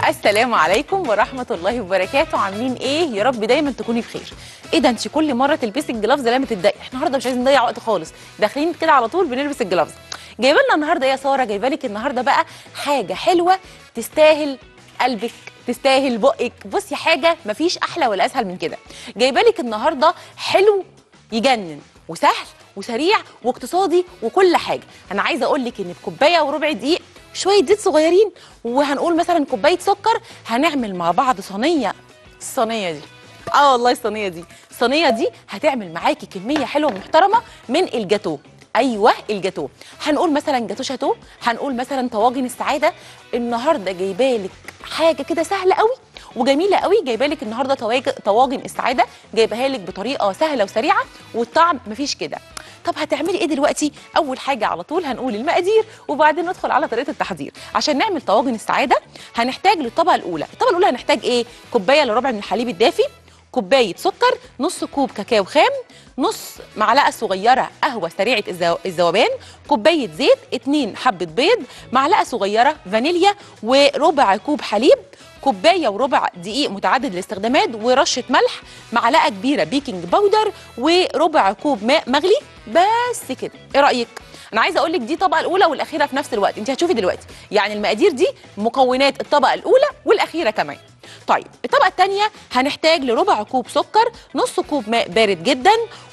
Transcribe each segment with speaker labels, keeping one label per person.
Speaker 1: السلام عليكم ورحمة الله وبركاته عاملين ايه يا رب دايما تكوني بخير ايه ده انت كل مرة تلبسي الجلافز لما تتضايقي احنا النهارده مش عايزين نضيع وقت خالص داخلين كده على طول بنلبس الجلافز جايبه لنا النهارده يا ساره جايبه لك النهارده بقى حاجه حلوه تستاهل قلبك تستاهل بقك بصي حاجه مفيش احلى ولا اسهل من كده جايبه لك النهارده حلو يجنن وسهل وسريع واقتصادي وكل حاجه انا عايزه اقول لك ان بكوبايه وربع دقيق شويه زيت صغيرين وهنقول مثلا كوبايه سكر هنعمل مع بعض صينيه الصينيه دي اه والله الصينيه دي الصينيه دي هتعمل معاكي كميه حلوه محترمه من الجاتو ايوه الجاتو هنقول مثلا جاتو شاتو هنقول مثلا طواجن السعاده النهارده جايبالك حاجه كده سهله قوي وجميله قوي جايبه لك النهارده تواج- طواجن السعاده جايبها لك بطريقه سهله وسريعه والطعم مفيش كده طب هتعملي ايه دلوقتي اول حاجه على طول هنقول المقادير وبعدين ندخل على طريقه التحضير عشان نعمل طواجن السعاده هنحتاج للطبقه الاولى الطبقه الاولى هنحتاج ايه كوبايه الا ربع من الحليب الدافي كوبايه سكر نص كوب كاكاو خام نص معلقه صغيره قهوه سريعه الذو- الذوبان كوبايه زيت اتنين حبه بيض معلقه صغيره فانيليا وربع كوب حليب كوبايه وربع دقيق متعدد الاستخدامات ورشه ملح معلقه كبيره بيكنج باودر وربع كوب ماء مغلي بس كده ايه رايك انا عايزه اقول لك دي الطبقه الاولى والاخيره في نفس الوقت انت هتشوفي دلوقتي يعني المقادير دي مكونات الطبقه الاولى والاخيره كمان طيب الطبقه الثانيه هنحتاج لربع كوب سكر نص كوب ماء بارد جدا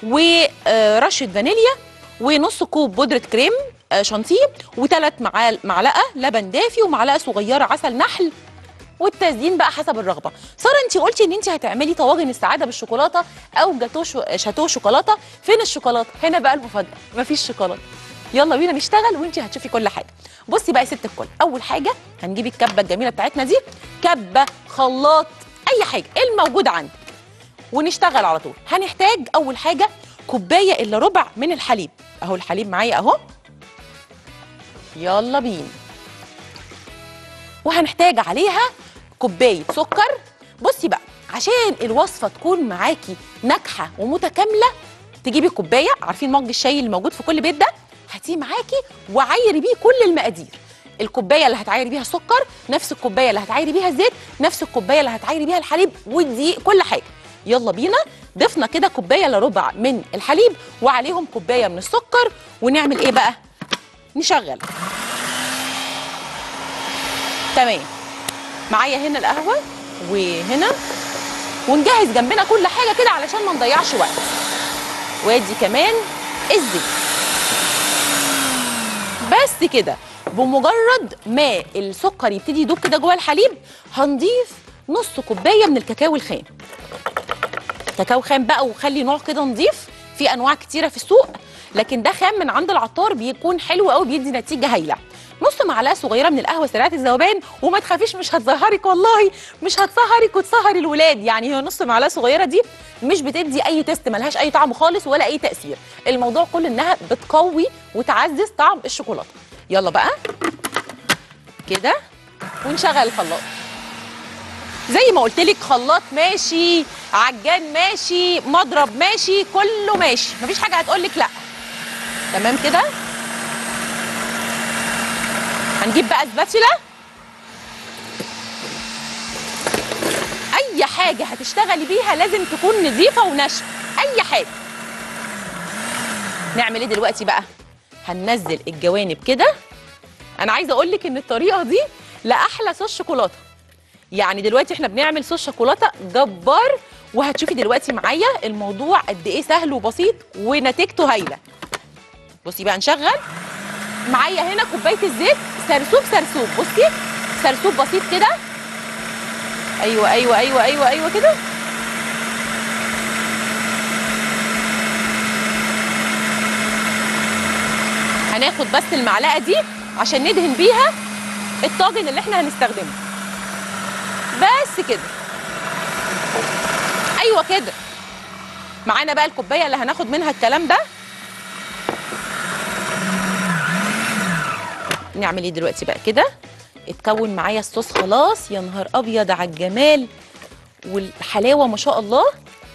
Speaker 1: ورشه فانيليا ونص كوب بودره كريم آه، شانتيه وثلاث معلقه لبن دافي ومعلقه صغيره عسل نحل والتزيين بقى حسب الرغبه ساره انت قلتي ان انت هتعملي طواجن السعاده بالشوكولاته او جاتو شو... شاتو شوكولاته فين الشوكولاته هنا بقى المفاجاه مفيش شوكولاته يلا بينا نشتغل وانت هتشوفي كل حاجه بصي بقى يا ست الكل اول حاجه هنجيب الكبه الجميله بتاعتنا دي كبه خلاط اي حاجه ايه الموجود عندك ونشتغل على طول هنحتاج اول حاجه كوبايه الا ربع من الحليب اهو الحليب معايا اهو يلا بينا وهنحتاج عليها كوبايه سكر بصي بقى عشان الوصفه تكون معاكي ناجحه ومتكامله تجيبي كوبايه عارفين مج الشاي اللي موجود في كل بيت ده هاتيه معاكي وعايري بيه كل المقادير الكوبايه اللي هتعايري بيها السكر نفس الكوبايه اللي هتعايري بيها الزيت نفس الكوبايه اللي هتعايري بيها الحليب والدقيق كل حاجه يلا بينا ضفنا كده كوبايه الا ربع من الحليب وعليهم كوبايه من السكر ونعمل ايه بقى نشغل تمام معايا هنا القهوه وهنا ونجهز جنبنا كل حاجه كده علشان ما نضيعش وقت وادي كمان الزيت بس كده بمجرد ما السكر يبتدي يدوب كده جوه الحليب هنضيف نص كوبايه من الكاكاو الخام كاكاو خام بقى وخلي نوع كده نضيف في انواع كتيره في السوق لكن ده خام من عند العطار بيكون حلو قوي بيدي نتيجه هايله نص معلقه صغيره من القهوه سريعه الذوبان وما تخافيش مش هتسهرك والله مش هتسهرك وتسهر الولاد يعني هي نص معلقه صغيره دي مش بتدي اي تيست ملهاش اي طعم خالص ولا اي تاثير الموضوع كله انها بتقوي وتعزز طعم الشوكولاته يلا بقى كده ونشغل الخلاط زي ما قلت لك خلاط ماشي عجان ماشي مضرب ماشي كله ماشي مفيش حاجه هتقول لك لا تمام كده هنجيب بقى سباتشولا اي حاجه هتشتغلي بيها لازم تكون نظيفه وناشفه اي حاجه نعمل ايه دلوقتي بقى هننزل الجوانب كده انا عايزه اقول لك ان الطريقه دي لاحلى صوص شوكولاته يعني دلوقتي احنا بنعمل صوص شوكولاته جبار وهتشوفي دلوقتي معايا الموضوع قد ايه سهل وبسيط ونتيجته هايله بصي بقى نشغل معايا هنا كوبايه الزيت سرسوب سرسوب بصي سرسوب بسيط كده ايوه ايوه ايوه ايوه ايوه كده هناخد بس المعلقه دي عشان ندهن بيها الطاجن اللي احنا هنستخدمه بس كده ايوه كده معانا بقى الكوبايه اللي هناخد منها الكلام ده نعمل ايه دلوقتي بقى كده اتكون معايا الصوص خلاص يا نهار ابيض على الجمال والحلاوه ما شاء الله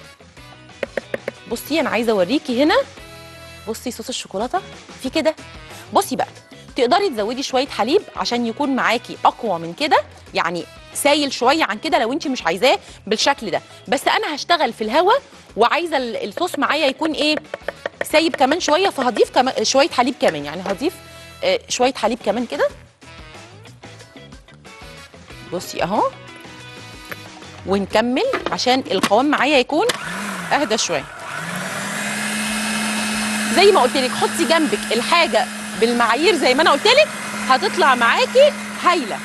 Speaker 1: بصي انا عايزه اوريكي هنا بصي صوص الشوكولاته في كده بصي بقى تقدري تزودي شويه حليب عشان يكون معاكي اقوى من كده يعني سايل شويه عن كده لو انت مش عايزاه بالشكل ده بس انا هشتغل في الهواء وعايزه ال- الصوص معايا يكون ايه سايب كمان شويه فهضيف كمان شويه حليب كمان يعني هضيف آه، شويه حليب كمان كده بصي اهو ونكمل عشان القوام معايا يكون اهدى شويه زي ما قلت لك حطي جنبك الحاجه بالمعايير زي ما انا قلت لك هتطلع معاكي هايله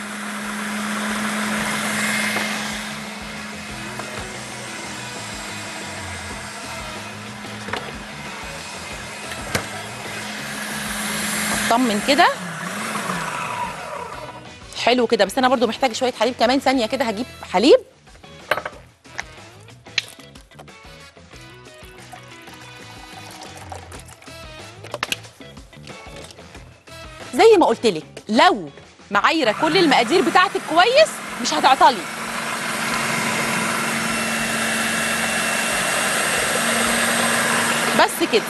Speaker 1: اطمن كده حلو كده بس انا برضو محتاجه شويه حليب كمان ثانيه كده هجيب حليب زي ما قلت لك لو معايره كل المقادير بتاعتك كويس مش هتعطلي بس كده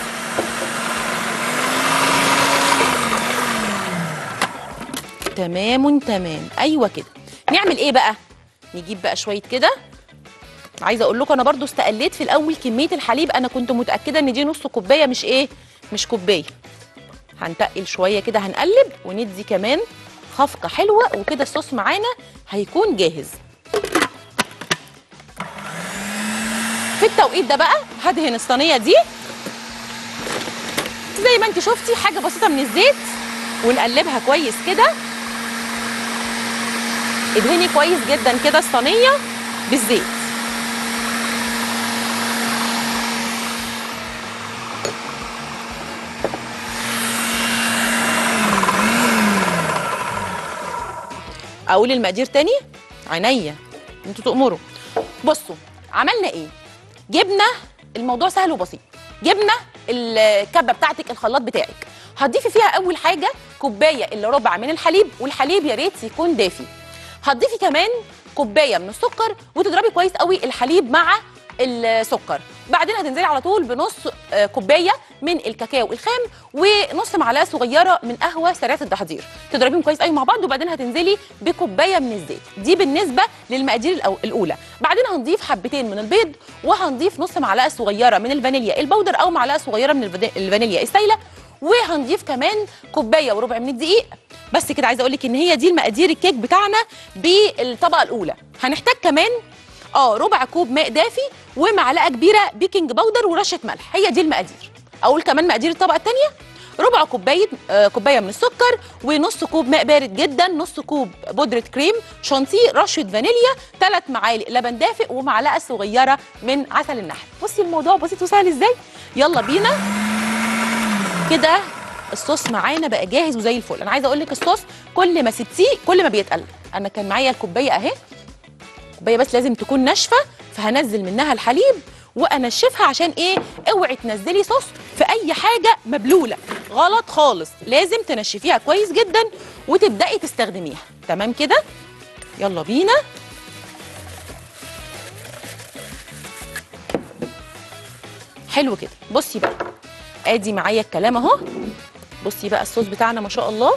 Speaker 1: تمام تمام ايوه كده نعمل ايه بقى نجيب بقى شويه كده عايزه اقول لكم انا برضو استقليت في الاول كميه الحليب انا كنت متاكده ان دي نص كوبايه مش ايه مش كوبايه هنتقل شويه كده هنقلب وندي كمان خفقه حلوه وكده الصوص معانا هيكون جاهز في التوقيت ده بقى هدهن الصينيه دي زي ما انت شفتي حاجه بسيطه من الزيت ونقلبها كويس كده ادهني كويس جدا كده الصينيه بالزيت اقول المقادير تاني عينيا انتوا تؤمروا بصوا عملنا ايه جبنا الموضوع سهل وبسيط جبنا الكبه بتاعتك الخلاط بتاعك هتضيفي فيها اول حاجه كوبايه الا ربع من الحليب والحليب يا ريت يكون دافي هتضيفي كمان كوبايه من السكر وتضربي كويس قوي الحليب مع السكر بعدين هتنزلي على طول بنص آه، كوبايه من الكاكاو الخام ونص معلقه صغيره من قهوه سريعه التحضير تضربيهم كويس قوي مع بعض وبعدين هتنزلي بكوبايه من الزيت دي بالنسبه للمقادير الأو- الاولى بعدين هنضيف حبتين من البيض وهنضيف نص معلقه صغيره من الفانيليا البودر او معلقه صغيره من الفدا- الفانيليا السايله وهنضيف كمان كوبايه وربع من الدقيق بس كده عايزه اقول لك ان هي دي المقادير الكيك بتاعنا بالطبقه الاولى هنحتاج كمان اه ربع كوب ماء دافي ومعلقه كبيره بيكنج باودر ورشه ملح هي دي المقادير اقول كمان مقادير الطبقه الثانيه ربع كوبايه آه كوبايه من السكر ونص كوب ماء بارد جدا نص كوب بودره كريم شانتيه رشه فانيليا ثلاث معالق لبن دافئ ومعلقه صغيره من عسل النحل بصي الموضوع بسيط وسهل ازاي يلا بينا كده الصوص معانا بقى جاهز وزي الفل انا عايزه اقول لك الصوص كل ما سبتيه كل ما بيتقل انا كان معايا الكوبايه اهي كوبايه بس لازم تكون ناشفه فهنزل منها الحليب وانشفها عشان ايه اوعي تنزلي صوص في اي حاجه مبلوله غلط خالص لازم تنشفيها كويس جدا وتبداي تستخدميها تمام كده يلا بينا حلو كده بصي بقى ادي معايا الكلام اهو بصي بقى الصوص بتاعنا ما شاء الله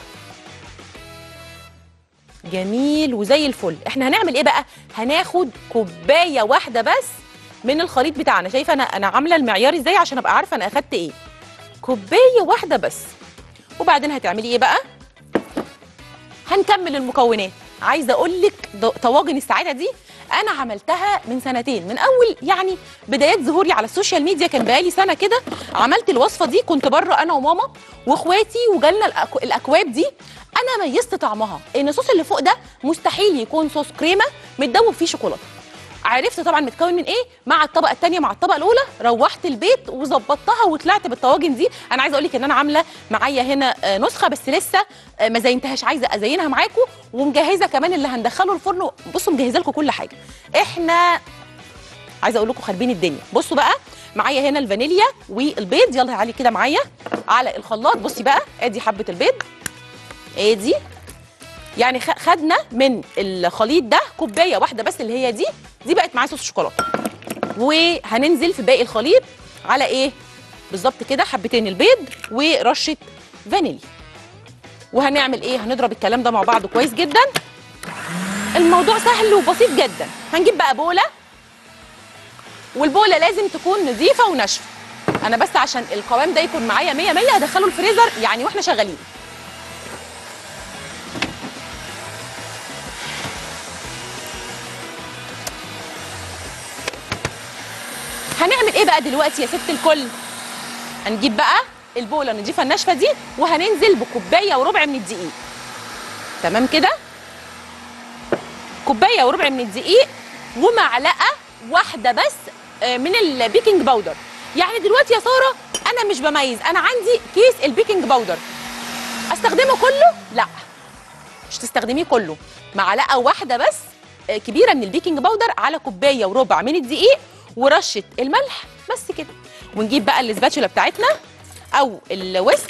Speaker 1: جميل وزي الفل احنا هنعمل ايه بقى هناخد كوبايه واحده بس من الخليط بتاعنا شايفه انا انا عامله المعيار ازاي عشان ابقى عارفه انا اخدت ايه كوبايه واحده بس وبعدين هتعملي ايه بقى هنكمل المكونات عايزه اقول لك ض- طواجن السعاده دي انا عملتها من سنتين من اول يعني بدايات ظهوري على السوشيال ميديا كان بقالي سنه كده عملت الوصفه دي كنت بره انا وماما واخواتي وجالنا الأكو- الاكواب دي انا ميزت طعمها ان الصوص اللي فوق ده مستحيل يكون صوص كريمه متدوب فيه شوكولاته عرفت طبعا متكون من ايه مع الطبقه الثانيه مع الطبقه الاولى روحت البيت وظبطتها وطلعت بالطواجن دي انا عايزه اقول لك ان انا عامله معايا هنا آه، نسخه بس لسه آه، ما زينتهاش عايزه ازينها معاكم ومجهزه كمان اللي هندخله الفرن بصوا مجهزه لكم كل حاجه احنا عايزه اقول لكم خاربين الدنيا بصوا بقى معايا هنا الفانيليا والبيض يلا تعالي كده معايا على الخلاط بصي بقى ادي حبه البيض ادي يعني خ- خدنا من الخليط ده كوبايه واحده بس اللي هي دي دي بقت معايا صوص شوكولاته وهننزل في باقي الخليط على ايه بالظبط كده حبتين البيض ورشه فانيليا وهنعمل ايه هنضرب الكلام ده مع بعض كويس جدا الموضوع سهل وبسيط جدا هنجيب بقى بوله والبوله لازم تكون نظيفه وناشفه انا بس عشان القوام ده يكون معايا 100 100 هدخله الفريزر يعني واحنا شغالين هنعمل ايه بقى دلوقتي يا ست الكل هنجيب بقى البوله النضيفه الناشفه دي وهننزل بكوبايه وربع من الدقيق تمام كده كوبايه وربع من الدقيق ومعلقه واحده بس آه، من البيكنج باودر يعني دلوقتي يا ساره انا مش بميز انا عندي كيس البيكنج باودر استخدمه كله لا مش تستخدميه كله معلقه واحده بس آه، كبيره من البيكنج باودر على كوبايه وربع من الدقيق ورشه الملح بس كده ونجيب بقى الاسباتشولا بتاعتنا او الويسك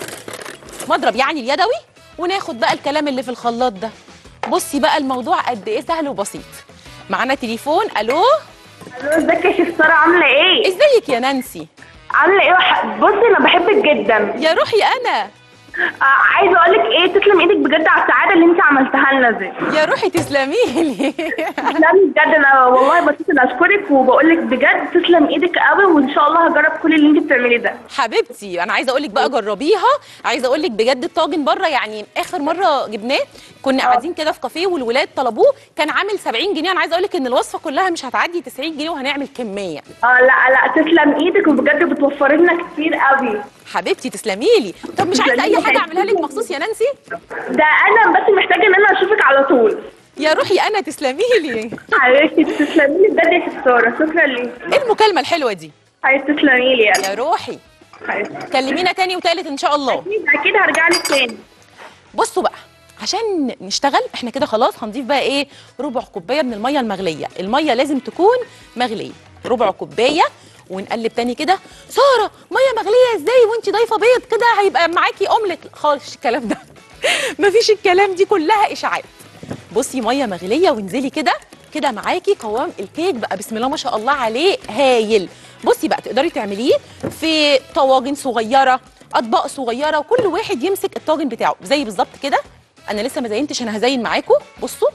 Speaker 1: مضرب يعني اليدوي وناخد بقى الكلام اللي في الخلاط ده بصي بقى الموضوع قد ايه سهل وبسيط معانا تليفون الو
Speaker 2: الو ازيك يا شيف ساره عامله ايه؟
Speaker 1: ازيك يا نانسي
Speaker 2: عامله ايه وح... بصي انا بحبك جدا
Speaker 1: يا روحي انا
Speaker 2: آه عايزه اقول لك ايه تسلم ايدك بجد على السعاده اللي انت عملتها لنا دي
Speaker 1: يا روحي تسلمي لي
Speaker 2: تسلمي بجد انا والله بتصل اشكرك وبقول لك بجد تسلم ايدك قوي وان شاء الله هجرب كل اللي انت بتعمليه ده
Speaker 1: حبيبتي انا عايزه اقول لك بقى جربيها عايزه اقول لك بجد الطاجن بره يعني اخر مره جبناه كنا
Speaker 2: آه.
Speaker 1: قاعدين كده في كافيه والولاد طلبوه كان عامل 70 جنيه انا عايزه اقول لك ان الوصفه كلها مش هتعدي 90 جنيه وهنعمل كميه
Speaker 2: اه لا لا تسلم ايدك وبجد بتوفر لنا كتير قوي
Speaker 1: حبيبتي تسلمي لي طب مش عايزه اي حاجه اعملها لك مخصوص يا نانسي
Speaker 2: ده انا بس محتاجه ان انا اشوفك على طول
Speaker 1: يا روحي انا تسلمي لي
Speaker 2: حبيبتي تسلمي لي بجد يا شيف ساره شكرا ليك
Speaker 1: ايه المكالمه الحلوه دي
Speaker 2: حبيبتي تسلمي لي يعني
Speaker 1: يا روحي
Speaker 2: حبيبتي
Speaker 1: كلمينا تاني وتالت ان شاء الله
Speaker 2: اكيد اكيد هرجع لك تاني
Speaker 1: بصوا بقى عشان نشتغل احنا كده خلاص هنضيف بقى ايه ربع كوبايه من الميه المغليه الميه لازم تكون مغليه ربع كوبايه ونقلب تاني كده ساره ميه مغليه ازاي وانت ضايفه بيض كده هيبقى معاكي اومليت خالص الكلام ده مفيش الكلام دي كلها اشاعات بصي ميه مغليه وانزلي كده كده معاكي قوام الكيك بقى بسم الله ما شاء الله عليه هايل بصي بقى تقدري تعمليه في طواجن صغيره اطباق صغيره وكل واحد يمسك الطاجن بتاعه زي بالظبط كده انا لسه ما زينتش انا هزين معاكم بصوا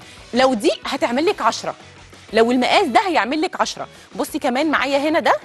Speaker 1: لو دي هتعمل لك 10 لو المقاس ده هيعمل لك 10 بصي كمان معايا هنا ده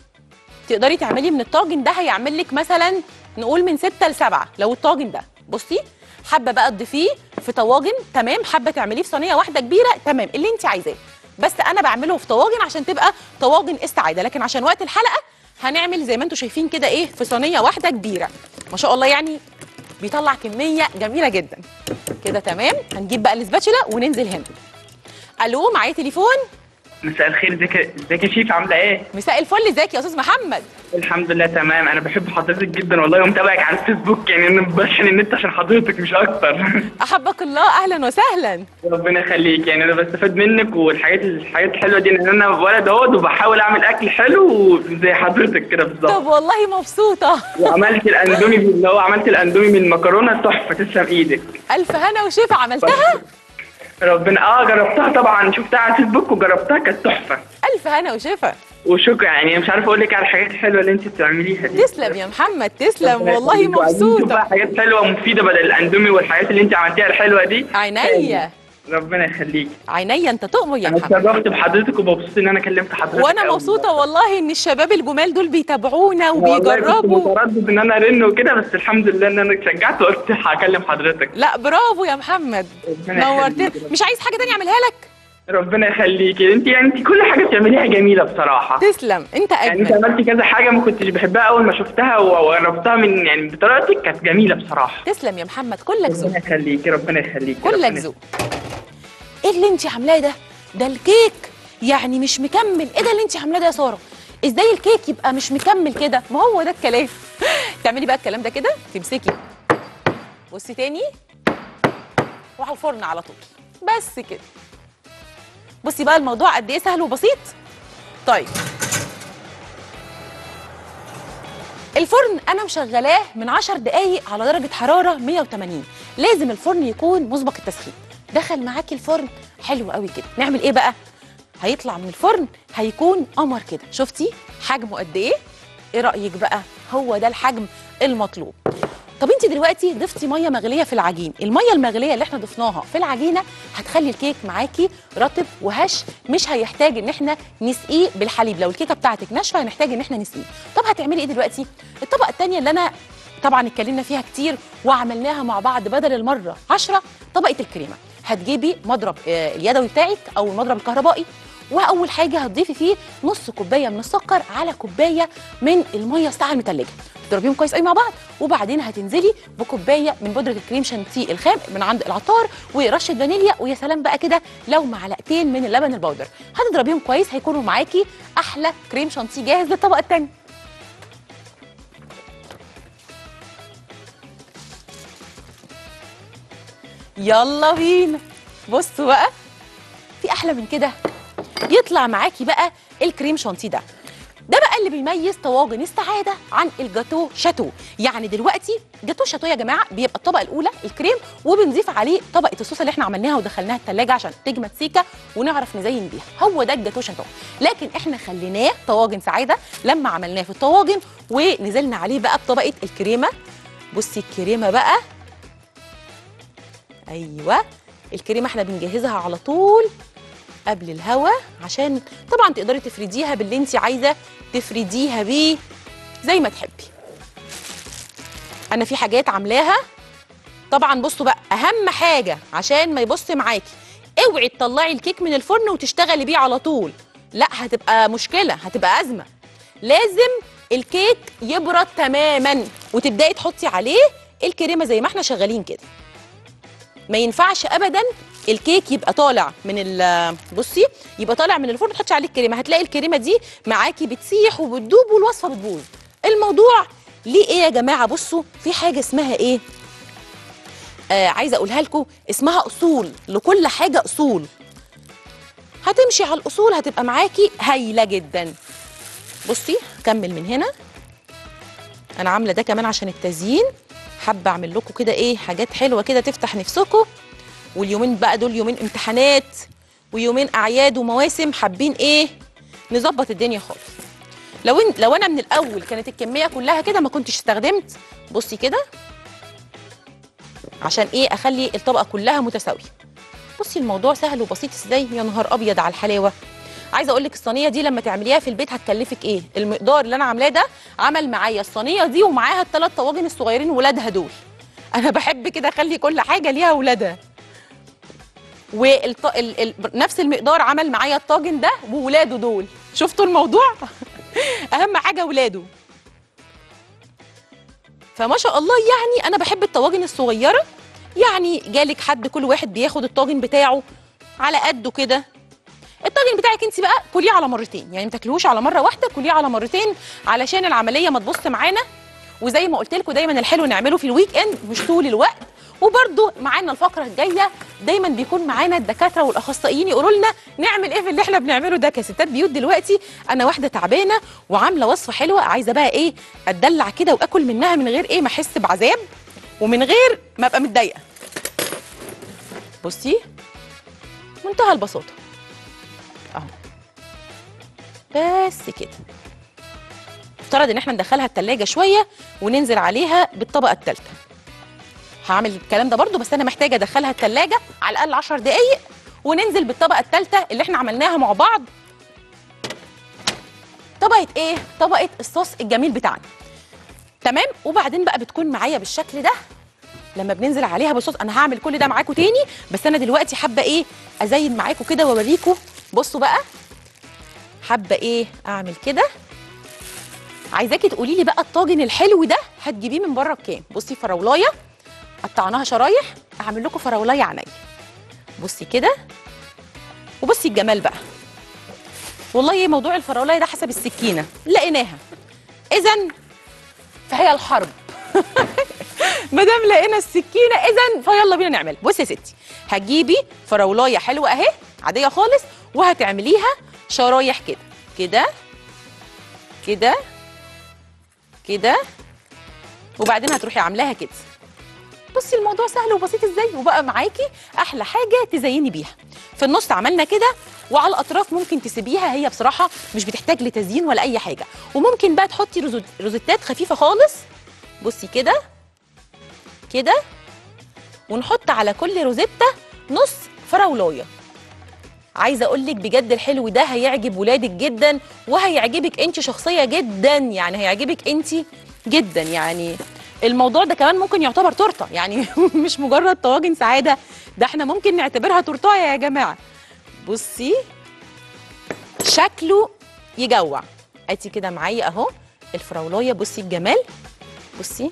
Speaker 1: تقدري تعملي من الطاجن ده هيعمل لك مثلا نقول من 6 ل 7 لو الطاجن ده بصي حابه بقى تضيفيه في طواجن تمام حابه تعمليه في صينيه واحده كبيره تمام اللي انت عايزاه بس انا بعمله في طواجن عشان تبقى طواجن استعاده لكن عشان وقت الحلقه هنعمل زي ما انتم شايفين كده ايه في صينيه واحده كبيره ما شاء الله يعني بيطلع كميه جميله جدا كده تمام هنجيب بقى الاسباتشولا وننزل هنا الو معايا تليفون
Speaker 3: مساء الخير ازيك ازيك يا شيف عامله ايه؟
Speaker 1: مساء الفل ازيك يا استاذ محمد
Speaker 3: الحمد لله تمام انا بحب حضرتك جدا والله ومتابعك على الفيسبوك يعني انا بشحن النت عشان حضرتك مش اكتر
Speaker 1: احبك الله اهلا وسهلا
Speaker 3: ربنا يخليك يعني انا بستفاد منك والحاجات الحاجات الحلوه دي لان انا ولد اهوت وبحاول اعمل اكل حلو زي حضرتك كده بالظبط
Speaker 1: طب والله مبسوطه
Speaker 3: وعملت الاندومي اللي هو عملت الاندومي من المكرونه تحفه تسلم ايدك
Speaker 1: الف هنا وشفا عملتها
Speaker 3: ربنا اه جربتها طبعا شفتها على الفيسبوك وجربتها كانت تحفه
Speaker 1: الف هنا وشفا
Speaker 3: وشكرا يعني مش عارف اقول لك على الحاجات الحلوه اللي انت بتعمليها دي
Speaker 1: تسلم يا محمد تسلم والله
Speaker 3: عايزين نشوف
Speaker 1: مبسوطه
Speaker 3: بقى حاجات حلوه ومفيده بدل الاندومي والحاجات اللي انت عملتيها الحلوه دي
Speaker 1: عينيا
Speaker 3: ربنا يخليك
Speaker 1: عينيا انت تؤمر يا
Speaker 3: انا
Speaker 1: محمد
Speaker 3: اتشرفت بحضرتك ومبسوط ان انا كلمت حضرتك
Speaker 1: وانا
Speaker 3: أوي.
Speaker 1: مبسوطه والله ان الشباب الجمال دول بيتابعونا
Speaker 3: والله كنت
Speaker 1: وبيجربوا
Speaker 3: متردد ان انا ارن وكده بس الحمد لله ان انا اتشجعت وقلت هكلم حضرتك
Speaker 1: لا برافو يا محمد
Speaker 3: ربنا
Speaker 1: نورتني
Speaker 3: يخليك.
Speaker 1: مش عايز حاجه تانية اعملها لك
Speaker 3: ربنا يخليكي انت يعني انت كل حاجه بتعمليها جميله بصراحه
Speaker 1: تسلم انت
Speaker 3: يعني انت
Speaker 1: اجمل
Speaker 3: عملتي كذا حاجه ما كنتش بحبها اول ما شفتها وجربتها من يعني بطريقتك كانت جميله بصراحه
Speaker 1: تسلم يا محمد كلك ذوق
Speaker 3: ربنا يخليكي ربنا يخليكي
Speaker 1: كلك
Speaker 3: ربنا
Speaker 1: ذوق ايه اللي انت عاملاه ده ده الكيك يعني مش مكمل ايه ده اللي انت عاملاه ده يا ساره ازاي الكيك يبقى مش مكمل كده ما هو ده الكلام تعملي بقى الكلام ده كده تمسكي بصي تاني وعلى الفرن على طول بس كده بصي بقى الموضوع قد ايه سهل وبسيط طيب الفرن انا مشغلاه من 10 دقايق على درجه حراره 180 لازم الفرن يكون مسبق التسخين دخل معاكي الفرن حلو قوي كده نعمل ايه بقى هيطلع من الفرن هيكون قمر كده شفتي حجمه قد ايه ايه رايك بقى هو ده الحجم المطلوب طب انت دلوقتي ضفتي ميه مغليه في العجين الميه المغليه اللي احنا ضفناها في العجينه هتخلي الكيك معاكي رطب وهش مش هيحتاج ان احنا نسقيه بالحليب لو الكيكه بتاعتك ناشفه هنحتاج ان احنا نسقيه طب هتعملي ايه دلوقتي الطبقه الثانيه اللي انا طبعا اتكلمنا فيها كتير وعملناها مع بعض بدل المره 10 طبقه الكريمه هتجيبي مضرب آه، اليدوي بتاعك او المضرب الكهربائي واول حاجه هتضيفي فيه نص كوبايه من السكر على كوبايه من الميه الساقعه المتلجه تضربيهم كويس قوي مع بعض وبعدين هتنزلي بكوبايه من بودره الكريم شانتيه الخام من عند العطار ورشه فانيليا ويا سلام بقى كده لو معلقتين من اللبن البودر هتضربيهم كويس هيكونوا معاكي احلى كريم شانتيه جاهز للطبقه الثانيه يلا بينا بصوا بقى في احلى من كده يطلع معاكي بقى الكريم شانتيه ده ده بقى اللي بيميز طواجن السعاده عن الجاتو شاتو يعني دلوقتي جاتو شاتو يا جماعه بيبقى الطبقه الاولى الكريم وبنضيف عليه طبقه الصوص اللي احنا عملناها ودخلناها التلاجة عشان تجمد سيكه ونعرف نزين بيها هو ده الجاتو شاتو لكن احنا خليناه طواجن سعاده لما عملناه في الطواجن ونزلنا عليه بقى بطبقه الكريمه بصي الكريمه بقى ايوه الكريمه احنا بنجهزها على طول قبل الهوا عشان طبعا تقدري تفرديها باللي انت عايزه تفرديها بيه زي ما تحبي انا في حاجات عاملاها طبعا بصوا بقى اهم حاجه عشان ما يبص معاكي اوعي تطلعي الكيك من الفرن وتشتغلي بيه على طول لا هتبقى مشكله هتبقى ازمه لازم الكيك يبرد تماما وتبداي تحطي عليه الكريمه زي ما احنا شغالين كده ما ينفعش ابدا الكيك يبقى طالع من ال بصي يبقى طالع من الفرن تحطي عليه الكريمه هتلاقي الكريمه دي معاكي بتسيح وبتدوب والوصفه بتبوظ الموضوع ليه ايه يا جماعه بصوا في حاجه اسمها ايه آه عايزه اقولها لكم اسمها اصول لكل حاجه اصول هتمشي على الاصول هتبقى معاكي هايله جدا بصي كمل من هنا انا عامله ده كمان عشان التزيين حابه اعمل لكم كده ايه حاجات حلوه كده تفتح نفسكم واليومين بقى دول يومين امتحانات ويومين اعياد ومواسم حابين ايه نظبط الدنيا خالص لو إن لو انا من الاول كانت الكميه كلها كده ما كنتش استخدمت بصي كده عشان ايه اخلي الطبقه كلها متساويه بصي الموضوع سهل وبسيط ازاي يا نهار ابيض على الحلاوه عايزه اقول لك الصينيه دي لما تعمليها في البيت هتكلفك ايه المقدار اللي انا عاملاه ده عمل معايا الصينيه دي ومعاها الثلاث طواجن الصغيرين ولادها دول انا بحب كده اخلي كل حاجه ليها ولادها والط... ال... ال... نفس المقدار عمل معايا الطاجن ده وولاده دول شفتوا الموضوع اهم حاجه ولاده فما شاء الله يعني انا بحب الطواجن الصغيره يعني جالك حد كل واحد بياخد الطاجن بتاعه على قده كده الطاجن بتاعك انت بقى كليه على مرتين يعني ما تاكلوش على مره واحده كليه على مرتين علشان العمليه ما تبص معانا وزي ما قلت لكم دايما الحلو نعمله في الويك اند مش طول الوقت وبرده معانا الفقره الجايه دايما بيكون معانا الدكاتره والاخصائيين يقولوا لنا نعمل ايه في اللي احنا بنعمله ده كستات بيوت دلوقتي انا واحده تعبانه وعامله وصفه حلوه عايزه بقى ايه اتدلع كده واكل منها من غير ايه ما احس بعذاب ومن غير ما ابقى متضايقه بصي منتهى البساطه اهو بس كده افترض ان احنا ندخلها التلاجة شويه وننزل عليها بالطبقه الثالثه هعمل الكلام ده برضو بس انا محتاجه ادخلها التلاجة على الاقل 10 دقايق وننزل بالطبقه الثالثه اللي احنا عملناها مع بعض طبقه ايه طبقه الصوص الجميل بتاعنا تمام وبعدين بقى بتكون معايا بالشكل ده لما بننزل عليها بالصوص انا هعمل كل ده معاكم تاني بس انا دلوقتي حابه ايه ازين معاكم كده واوريكم بصوا بقى حابه ايه اعمل كده عايزاكي تقولي لي بقى الطاجن الحلو ده هتجيبيه من بره بكام بصي فراولايه قطعناها شرايح اعمل لكم فراولايه عينيا بصي كده وبصي الجمال بقى والله موضوع الفراولايه ده حسب السكينه لقيناها اذا فهي الحرب ما دام لقينا السكينه اذا فيلا بينا نعمل بصي يا ستي هتجيبي فراولايه حلوه اهي عاديه خالص وهتعمليها شرايح كده كده كده كده وبعدين هتروحي عاملاها كده بصي الموضوع سهل وبسيط ازاي وبقى معاكي احلى حاجه تزيني بيها في النص عملنا كده وعلى الاطراف ممكن تسيبيها هي بصراحه مش بتحتاج لتزيين ولا اي حاجه وممكن بقى تحطي روزو- روزيتات خفيفه خالص بصي كده كده ونحط على كل روزيتا نص فراولايه عايزه اقول لك بجد الحلو ده هيعجب ولادك جدا وهيعجبك انت شخصيه جدا يعني هيعجبك انت جدا يعني الموضوع ده كمان ممكن يعتبر تورته يعني مش مجرد طواجن سعاده ده احنا ممكن نعتبرها تورتايه يا جماعه بصي شكله يجوع ادي كده معايا اهو الفراولايه بصي الجمال بصي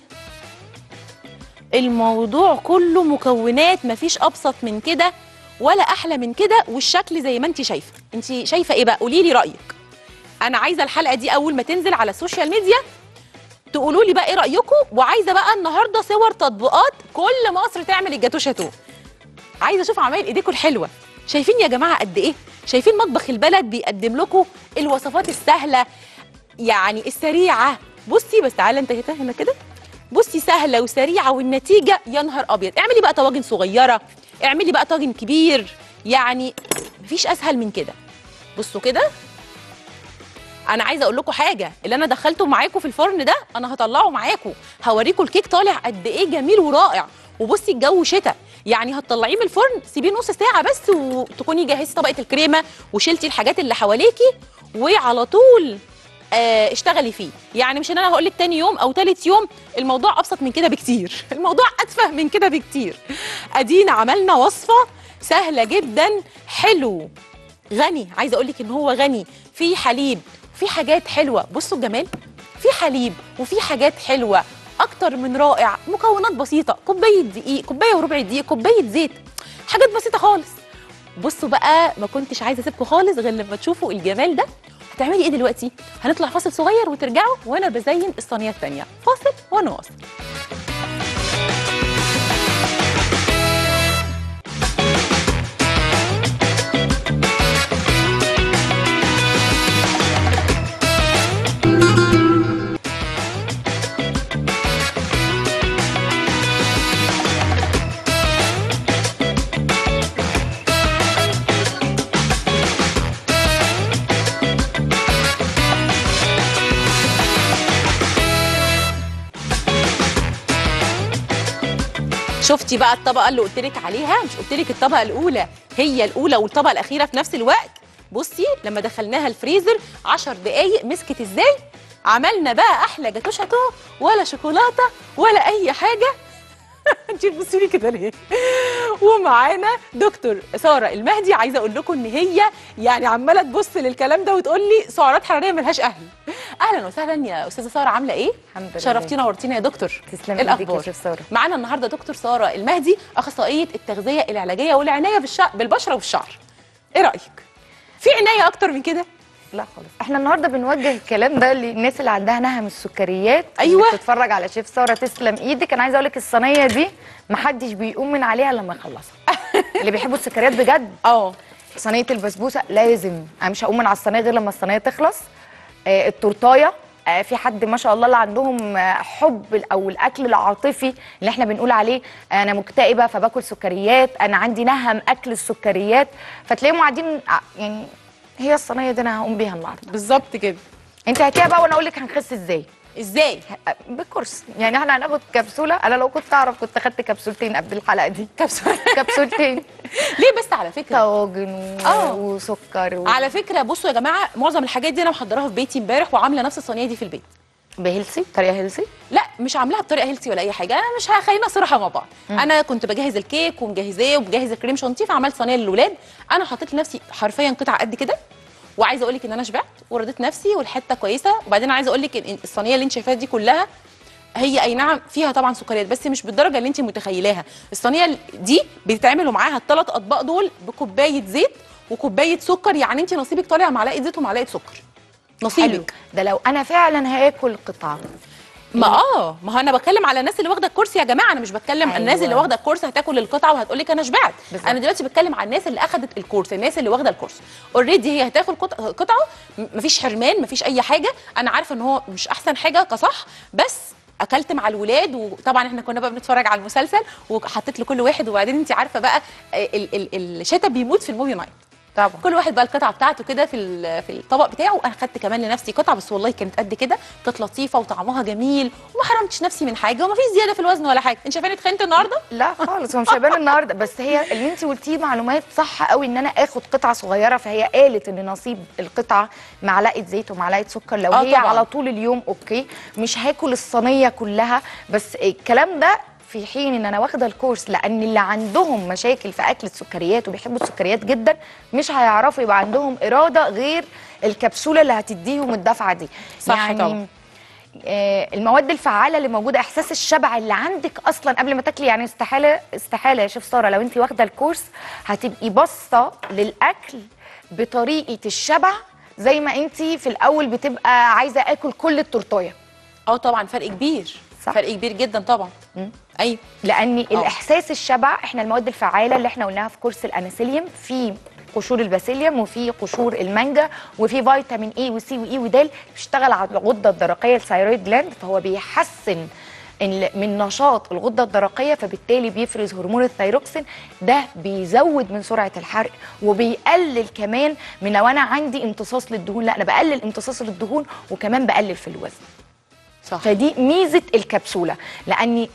Speaker 1: الموضوع كله مكونات مفيش ابسط من كده ولا احلى من كده والشكل زي ما انت شايفه انت شايفه ايه بقى قولي لي رايك انا عايزه الحلقه دي اول ما تنزل على السوشيال ميديا تقولوا لي بقى ايه رايكم وعايزه بقى النهارده صور تطبيقات كل مصر تعمل الجاتو شاتو عايزه اشوف عمايل ايديكم الحلوه شايفين يا جماعه قد ايه شايفين مطبخ البلد بيقدم لكم الوصفات السهله يعني السريعه بصي بس تعالى انت هنا هنا كده بصي سهله وسريعه والنتيجه يا نهار ابيض اعملي بقى طواجن صغيره اعملي بقى طاجن كبير يعني مفيش اسهل من كده بصوا كده انا عايزه اقول لكم حاجه اللي انا دخلته معاكم في الفرن ده انا هطلعه معاكم هوريكم الكيك طالع قد ايه جميل ورائع وبصي الجو شتاء يعني هتطلعيه من الفرن سيبيه نص ساعه بس وتكوني جهزتي طبقه الكريمه وشلتي الحاجات اللي حواليكي وعلى طول آه اشتغلي فيه يعني مش ان انا هقول لك تاني يوم او تالت يوم الموضوع ابسط من كده بكتير الموضوع اتفه من كده بكتير ادينا عملنا وصفه سهله جدا حلو غني عايزه اقول لك ان هو غني في حليب في حاجات حلوه بصوا الجمال في حليب وفي حاجات حلوه اكتر من رائع مكونات بسيطه كوبايه دقيق كوبايه وربع دقيق كوبايه زيت حاجات بسيطه خالص بصوا بقى ما كنتش عايزه اسيبكم خالص غير لما تشوفوا الجمال ده هتعملي ايه دلوقتي هنطلع فاصل صغير وترجعوا وانا بزين الصينيه الثانيه فاصل ونواصل شفتي بقى الطبقه اللي قلت لك عليها مش قلت لك الطبقه الاولى هي الاولى والطبقه الاخيره في نفس الوقت بصي لما دخلناها الفريزر 10 دقايق مسكت ازاي عملنا بقى احلى جاتو شاتو ولا شوكولاته ولا اي حاجه انت بتبصي لي كده ليه ومعانا دكتور ساره المهدي عايزه اقول لكم ان هي يعني عماله تبص للكلام ده وتقول لي سعرات حراريه ملهاش اهل اهلا وسهلا يا استاذه ساره عامله ايه
Speaker 4: الحمد لله
Speaker 1: شرفتينا ونورتينا يا دكتور
Speaker 4: تسلمي
Speaker 1: إيه
Speaker 4: ايديك يا
Speaker 1: الاخبار
Speaker 4: شيف ساره
Speaker 1: معانا النهارده دكتور ساره المهدي اخصائيه التغذيه العلاجيه والعنايه بالشعر بالبشره والشعر ايه رايك في عنايه اكتر من كده
Speaker 4: لا خالص احنا النهارده بنوجه الكلام ده للناس اللي عندها نهم السكريات
Speaker 1: أيوة.
Speaker 4: اللي بتتفرج على شيف ساره تسلم ايدك انا عايزه اقول لك الصينيه دي محدش بيقوم من عليها لما يخلصها اللي بيحبوا السكريات بجد
Speaker 1: اه
Speaker 4: صينيه البسبوسه لازم انا مش هقوم من على الصينيه غير لما الصينيه تخلص آه التورتايه آه في حد ما شاء الله اللي عندهم آه حب او الاكل العاطفي اللي احنا بنقول عليه انا مكتئبه فباكل سكريات انا عندي نهم اكل السكريات فتلاقيهم قاعدين ع- يعني هي الصينيه دي انا هقوم بيها النهارده
Speaker 1: بالظبط كده
Speaker 4: انت هاتيها بقى وانا اقول لك هنخس ازاي
Speaker 1: ازاي
Speaker 4: آه، بالكورس يعني احنا هناخد كبسوله انا لو كنت اعرف كنت خدت كبسولتين قبل الحلقه دي
Speaker 1: كبسوله
Speaker 4: كبسولتين
Speaker 1: ليه بس على فكره
Speaker 4: طواجن و-
Speaker 1: آه.
Speaker 4: وسكر و...
Speaker 1: على فكره بصوا يا جماعه معظم الحاجات دي انا محضراها في بيتي امبارح وعامله نفس الصينيه دي في البيت
Speaker 4: بهيلسي طريقه هيلسي
Speaker 1: لا مش عاملاها بطريقه هيلثي ولا اي حاجه انا مش هخلينا صراحه مع بعض انا كنت بجهز الكيك ومجهزاه وبجهز الكريم شانتيه فعملت صينيه للولاد انا حطيت لنفسي حرفيا قطعه قد كده وعايزه اقول لك ان انا شبعت ورضيت نفسي والحته كويسه وبعدين عايزه اقول لك ان الصينيه اللي انت شايفاها دي كلها هي اي نعم فيها طبعا سكريات بس مش بالدرجه اللي انت متخيلاها الصينيه دي بتتعمل معاها الثلاث اطباق دول بكوبايه زيت وكوبايه سكر يعني انت نصيبك طالع معلقه زيت ومعلقه سكر
Speaker 4: حلو
Speaker 1: نصيبك
Speaker 4: ده لو انا فعلا هاكل قطعه
Speaker 1: ما اه ما هو انا بتكلم على الناس اللي واخده الكورس يا جماعه انا مش بتكلم أيوة.
Speaker 4: أيوة.
Speaker 1: الناس اللي واخده الكورس هتاكل القطعه وهتقول لك انا شبعت
Speaker 4: بالظبط.
Speaker 1: انا دلوقتي بتكلم على الناس اللي اخذت الكورس الناس اللي واخده الكورس اوريدي هي هتاكل قط- قطعه م- مفيش حرمان مفيش اي حاجه انا عارفه ان هو مش احسن حاجه كصح بس اكلت مع الولاد وطبعا احنا كنا بقى بنتفرج على المسلسل وحطيت لكل واحد وبعدين انت عارفه بقى ال- ال- الشتا بيموت في الموفي نايت طبعا كل واحد بقى القطعه بتاعته كده في ال- في الطبق بتاعه انا خدت كمان لنفسي قطعه بس والله كانت قد كده كانت لطيفه وطعمها جميل وما حرمتش نفسي من حاجه وما فيش زياده في الوزن ولا حاجه انت شايفاني اتخنت النهارده
Speaker 4: لا خالص هو مش هيبان النهارده بس هي اللي انت قلتيه معلومات صح قوي ان انا اخد قطعه صغيره فهي قالت ان نصيب القطعه معلقه زيت ومعلقه سكر لو
Speaker 1: آه
Speaker 4: هي
Speaker 1: طبعاً.
Speaker 4: على طول اليوم اوكي مش هاكل الصينيه كلها بس الكلام ده في حين ان انا واخده الكورس لان اللي عندهم مشاكل في اكل السكريات وبيحبوا السكريات جدا مش هيعرفوا يبقى عندهم اراده غير الكبسوله اللي هتديهم الدفعه دي
Speaker 1: صح
Speaker 4: يعني
Speaker 1: طبعاً.
Speaker 4: آه، المواد الفعاله اللي موجوده احساس الشبع اللي عندك اصلا قبل ما تاكلي يعني استحاله استحاله يا شيف ساره لو انت واخده الكورس هتبقي باصه للاكل بطريقه الشبع زي ما انت في الاول بتبقى عايزه اكل كل التورتايه
Speaker 1: اه طبعا فرق كبير
Speaker 4: صح.
Speaker 1: فرق كبير جدا طبعا
Speaker 4: مم.
Speaker 1: ايوه
Speaker 4: لان الاحساس الشبع احنا المواد الفعاله اللي احنا قلناها في كورس الانسيليوم في قشور الباسيليوم وفي قشور المانجا وفي فيتامين اي وسي واي ودال بيشتغل على الغده الدرقيه الثايرويد جلاند فهو بيحسن ال- من نشاط الغده الدرقيه فبالتالي بيفرز هرمون الثايروكسين ده بيزود من سرعه الحرق وبيقلل كمان من لو انا عندي امتصاص للدهون لا انا بقلل امتصاص للدهون وكمان بقلل في الوزن
Speaker 1: صح
Speaker 4: فدي ميزه الكبسوله لاني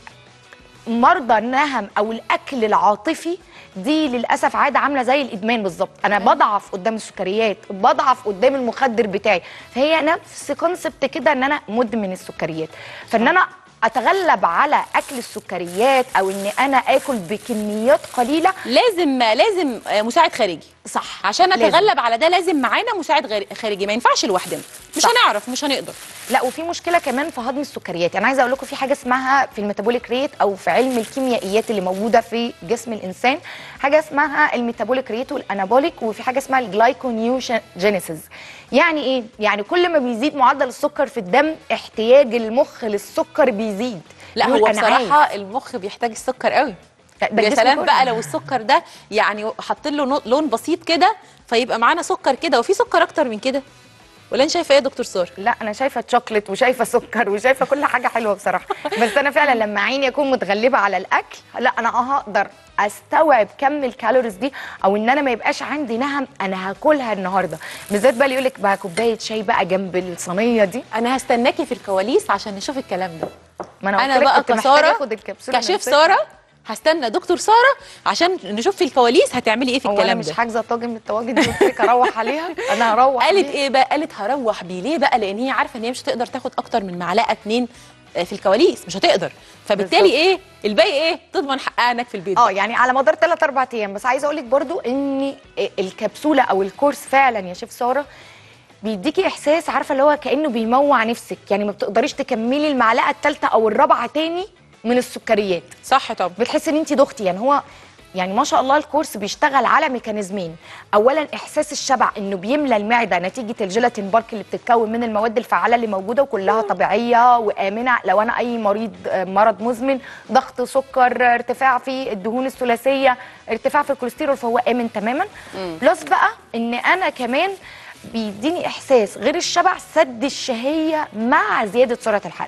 Speaker 4: مرضى النهم او الاكل العاطفي دي للاسف عاده عامله زي الادمان بالظبط انا بضعف قدام السكريات بضعف قدام المخدر بتاعي فهي نفس كونسبت كده ان انا مدمن السكريات فان انا اتغلب على اكل السكريات او ان انا اكل بكميات قليله
Speaker 1: لازم لازم آه، مساعد خارجي
Speaker 4: صح
Speaker 1: عشان
Speaker 4: لازم.
Speaker 1: نتغلب على ده لازم معانا مساعد غير- خارجي ما ينفعش لوحدنا مش
Speaker 4: صح.
Speaker 1: هنعرف مش هنقدر
Speaker 4: لا وفي مشكله كمان في هضم السكريات يعني عايزه اقول لكم في حاجه اسمها في الميتابوليك ريت او في علم الكيميائيات اللي موجوده في جسم الانسان حاجه اسمها الميتابوليك ريت والانابوليك وفي حاجه اسمها الجلايكونيوجينيسيس يعني ايه يعني كل ما بيزيد معدل السكر في الدم احتياج المخ للسكر بيزيد
Speaker 1: لا
Speaker 4: يقول
Speaker 1: هو
Speaker 4: أنا عايز.
Speaker 1: بصراحه المخ بيحتاج السكر قوي
Speaker 4: لا، ده
Speaker 1: يا
Speaker 4: الجسم
Speaker 1: سلام
Speaker 4: كله.
Speaker 1: بقى لو السكر ده يعني حاطين له نو- لون بسيط كده فيبقى معانا سكر كده وفي سكر اكتر من كده ولا انت شايفه ايه يا دكتور ساره
Speaker 4: لا انا شايفه شوكليت وشايفه سكر وشايفه كل حاجه حلوه بصراحه بس انا فعلا لما عيني اكون متغلبه على الاكل لا انا هقدر استوعب كم الكالوريز دي او ان انا ما يبقاش عندي نهم انا هاكلها النهارده بالذات بقى اللي يقول لك بقى كوبايه شاي بقى جنب الصينيه دي
Speaker 1: انا هستناكي في الكواليس عشان نشوف الكلام ده
Speaker 4: ما انا,
Speaker 1: انا
Speaker 4: قلت لك
Speaker 1: بقى
Speaker 4: كنت محتاجة
Speaker 1: كساره
Speaker 4: اخد الكبسوله
Speaker 1: كشيف
Speaker 4: نفسها.
Speaker 1: ساره هستنى دكتور ساره عشان نشوف في الكواليس هتعملي ايه في
Speaker 4: هو انا
Speaker 1: الكلام
Speaker 4: مش
Speaker 1: ده
Speaker 4: حاجزه طاجن من الطواجن دي قلت لك اروح عليها انا هروح
Speaker 1: قالت
Speaker 4: بيه.
Speaker 1: ايه بقى قالت هروح بيه ليه بقى لان هي عارفه ان هي مش هتقدر تاخد اكتر من معلقه اتنين آه، في الكواليس مش هتقدر فبالتالي
Speaker 4: بالظبط.
Speaker 1: ايه الباقي ايه تضمن حقها هناك في البيت
Speaker 4: اه
Speaker 1: بقى.
Speaker 4: يعني على مدار 3 4 ايام بس عايزه اقول لك برضو ان الكبسوله او الكورس فعلا يا شيف ساره بيديكي احساس عارفه اللي هو كانه بيموع نفسك يعني ما بتقدريش تكملي المعلقه الثالثه او الرابعه تاني من السكريات
Speaker 1: صح طبعا
Speaker 4: بتحسي ان انت دختي يعني هو يعني ما شاء الله الكورس بيشتغل على ميكانيزمين اولا احساس الشبع انه بيملى المعده نتيجه الجيلاتين بارك اللي بتتكون من المواد الفعاله اللي موجوده وكلها طبيعيه وامنه لو انا اي مريض آه، مرض مزمن ضغط سكر آه، ارتفاع في الدهون الثلاثيه ارتفاع في الكوليسترول فهو امن تماما بلس بقى ان انا كمان بيديني احساس غير الشبع سد الشهيه مع زياده سرعه الحرق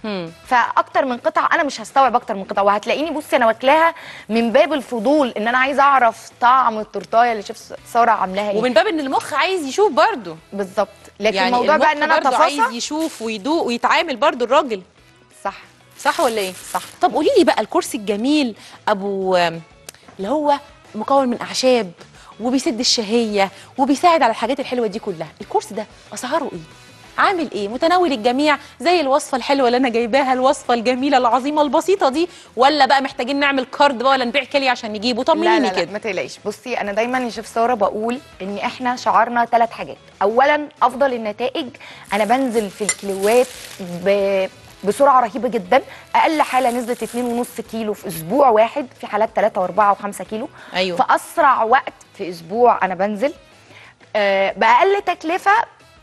Speaker 4: فاكتر من قطعه انا مش هستوعب اكتر من قطعه وهتلاقيني بصي انا واكلاها من باب الفضول ان انا عايزه اعرف طعم التورتايه اللي شيف ساره عاملاها ايه
Speaker 1: ومن باب ان المخ عايز يشوف برضه
Speaker 4: بالظبط لكن
Speaker 1: يعني
Speaker 4: الموضوع بقى ان
Speaker 1: المخ
Speaker 4: انا
Speaker 1: برضه عايز
Speaker 4: اتفاصل
Speaker 1: يشوف ويدوق ويتعامل برضه الراجل
Speaker 4: صح
Speaker 1: صح ولا ايه
Speaker 4: صح.
Speaker 1: طب قولي لي بقى الكرسي الجميل ابو اللي هو مكون من اعشاب وبيسد الشهيه وبيساعد على الحاجات الحلوه دي كلها الكرسي ده اسعاره ايه عامل ايه متناول الجميع زي الوصفه الحلوه اللي انا جايباها الوصفه الجميله العظيمه البسيطه دي ولا بقى محتاجين نعمل كارد بقى ولا نبيع كلي عشان نجيبه
Speaker 4: لا
Speaker 1: طمنيني
Speaker 4: لا, لا
Speaker 1: كده
Speaker 4: ما تقلقيش بصي انا دايما يا شيف ساره بقول ان احنا شعارنا ثلاث حاجات اولا افضل النتائج انا بنزل في الكيلوات ب... بسرعه رهيبه جدا اقل حاله نزلت 2.5 كيلو في اسبوع واحد في حالات 3 و4 و5 كيلو
Speaker 1: أيوة.
Speaker 4: في اسرع وقت في اسبوع انا بنزل آه باقل تكلفه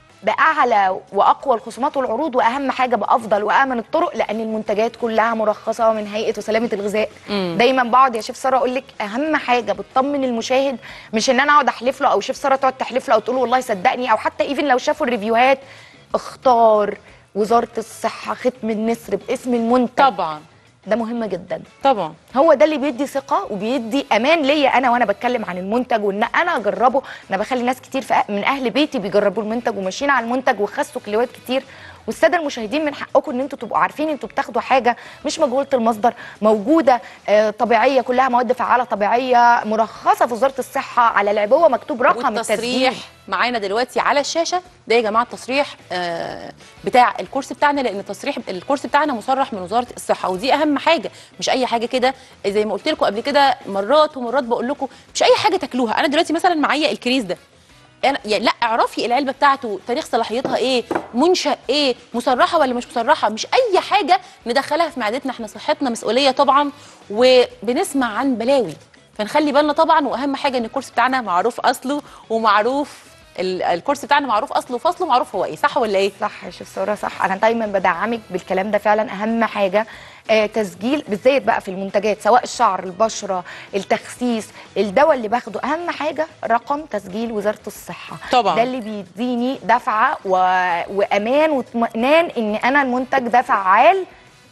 Speaker 4: باعلى واقوى الخصومات والعروض واهم حاجه بافضل وامن الطرق لان المنتجات كلها مرخصه من هيئه وسلامه الغذاء دايما بقعد يا شيف ساره اقول لك اهم حاجه بتطمن المشاهد مش ان انا اقعد احلف له او شيف ساره تقعد تحلف له او تقول له والله صدقني او حتى ايفن لو شافوا الريفيوهات اختار وزاره الصحه ختم النسر باسم المنتج
Speaker 1: طبعا
Speaker 4: ده مهم جدا
Speaker 1: طبعا
Speaker 4: هو ده اللي بيدي ثقه وبيدي امان ليا انا وانا بتكلم عن المنتج وان انا اجربه انا بخلي ناس كتير في من اهل بيتي بيجربوا المنتج وماشيين على المنتج وخسوا كيلوات كتير والساده المشاهدين من حقكم ان انتوا تبقوا عارفين انتوا بتاخدوا حاجه مش مجهوله المصدر موجوده آه، طبيعيه كلها مواد فعاله طبيعيه مرخصه في وزاره الصحه على العبوه مكتوب رقم التسجيل
Speaker 1: والتصريح معانا دلوقتي على الشاشه ده يا جماعه التصريح آه، بتاع الكورس بتاعنا لان التصريح الكورس بتاعنا مصرح من وزاره الصحه ودي اهم حاجه مش اي حاجه كده زي ما قلت لكم قبل كده مرات ومرات بقول لكم مش اي حاجه تاكلوها انا دلوقتي مثلا معايا الكريز ده انا يعني لا اعرفي العلبه بتاعته تاريخ صلاحيتها ايه منشا ايه مصرحه ولا مش مصرحه مش اي حاجه ندخلها في معدتنا احنا صحتنا مسؤوليه طبعا وبنسمع عن بلاوي فنخلي بالنا طبعا واهم حاجه ان الكورس بتاعنا معروف اصله ومعروف ال- الكورس بتاعنا معروف اصله وفصله معروف هو ايه صح ولا ايه
Speaker 4: صح يا شيف ساره صح انا دايما بدعمك بالكلام ده فعلا اهم حاجه آه تسجيل بالذات بقى في المنتجات سواء الشعر البشره التخسيس الدواء اللي باخده اهم حاجه رقم تسجيل وزاره الصحه
Speaker 1: طبعاً.
Speaker 4: ده اللي بيديني دفعه و... وامان واطمئنان ان انا المنتج ده فعال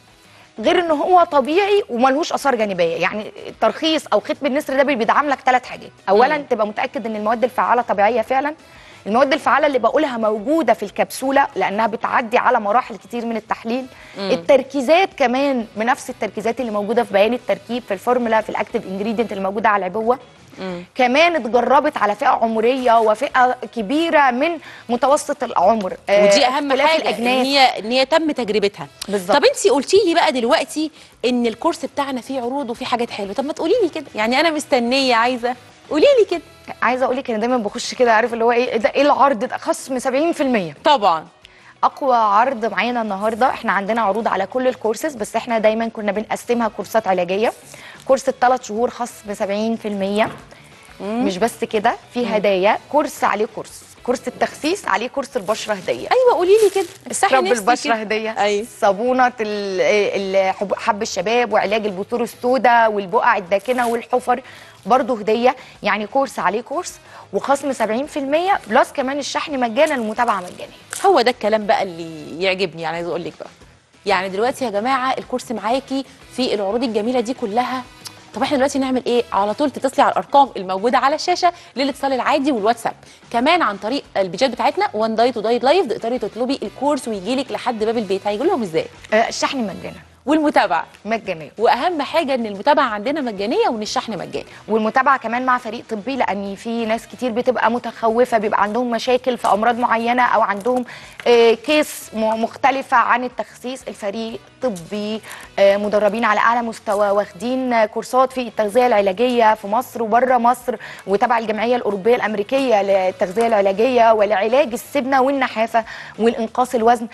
Speaker 4: غير ان هو طبيعي وملهوش اثار جانبيه يعني الترخيص او ختم النسر ده بيدعم لك ثلاث حاجات اولا تبقى متاكد ان المواد الفعاله طبيعيه فعلا المواد الفعاله اللي بقولها موجوده في الكبسوله لانها بتعدي على مراحل كتير من التحليل التركيزات كمان بنفس التركيزات اللي موجوده في بيان التركيب في الفورمولا في الاكتيف انجريدينت اللي موجوده على العبوه كمان اتجربت على فئه عمريه وفئه كبيره من متوسط العمر آه،
Speaker 1: ودي اهم
Speaker 4: اختلاف
Speaker 1: حاجه ان
Speaker 4: الأجناس.
Speaker 1: هي ان هي تم تجربتها
Speaker 4: بالظبط.
Speaker 1: طب انت قلتي لي بقى دلوقتي ان الكورس بتاعنا فيه عروض وفيه حاجات حلوه طب ما تقولي لي كده يعني انا مستنيه عايزه قولي لي كده
Speaker 4: عايزه اقول لك انا دايما بخش كده عارف اللي هو ايه ده ايه العرض ده خصم 70%
Speaker 1: طبعا
Speaker 4: اقوى عرض معانا النهارده احنا عندنا عروض على كل الكورسز بس احنا دايما كنا بنقسمها كورسات علاجيه كورس الثلاث شهور خصم 70% مش بس كده في هدايا كورس عليه كورس كورس التخسيس عليه كورس البشره هديه
Speaker 1: ايوه قولي لي كده افتحي
Speaker 4: سكراب
Speaker 1: نفسي
Speaker 4: البشره
Speaker 1: كده.
Speaker 4: هديه
Speaker 1: ايوه
Speaker 4: صابونه ال- ال- حب حب الشباب وعلاج البثور السوداء والبقع الداكنه والحفر برضه هديه يعني كورس عليه كورس وخصم 70% بلس كمان الشحن مجانا المتابعه مجانيه
Speaker 1: هو ده الكلام بقى اللي يعجبني يعني عايزه اقول لك بقى يعني دلوقتي يا جماعه الكورس معاكي في العروض الجميله دي كلها طب احنا دلوقتي نعمل ايه على طول تتصلي على الارقام الموجوده على الشاشه للاتصال العادي والواتساب كمان عن طريق البيجات بتاعتنا وان دايت ودايت لايف تقدري تطلبي الكورس ويجي لك لحد باب البيت هيجي لهم ازاي
Speaker 4: آه، الشحن مجانا
Speaker 1: والمتابعه
Speaker 4: مجانيه
Speaker 1: واهم حاجه ان المتابعه عندنا مجانيه وان الشحن مجاني
Speaker 4: والمتابعه كمان مع فريق طبي لان في ناس كتير بتبقى متخوفه بيبقى عندهم مشاكل في امراض معينه او عندهم آه، كيس م- مختلفه عن التخسيس الفريق طبي آه، مدربين على اعلى مستوى واخدين آه، كورسات في التغذيه العلاجيه في مصر وبره مصر وتبع الجمعيه الاوروبيه الامريكيه للتغذيه العلاجيه ولعلاج السمنه والنحافه والانقاص الوزن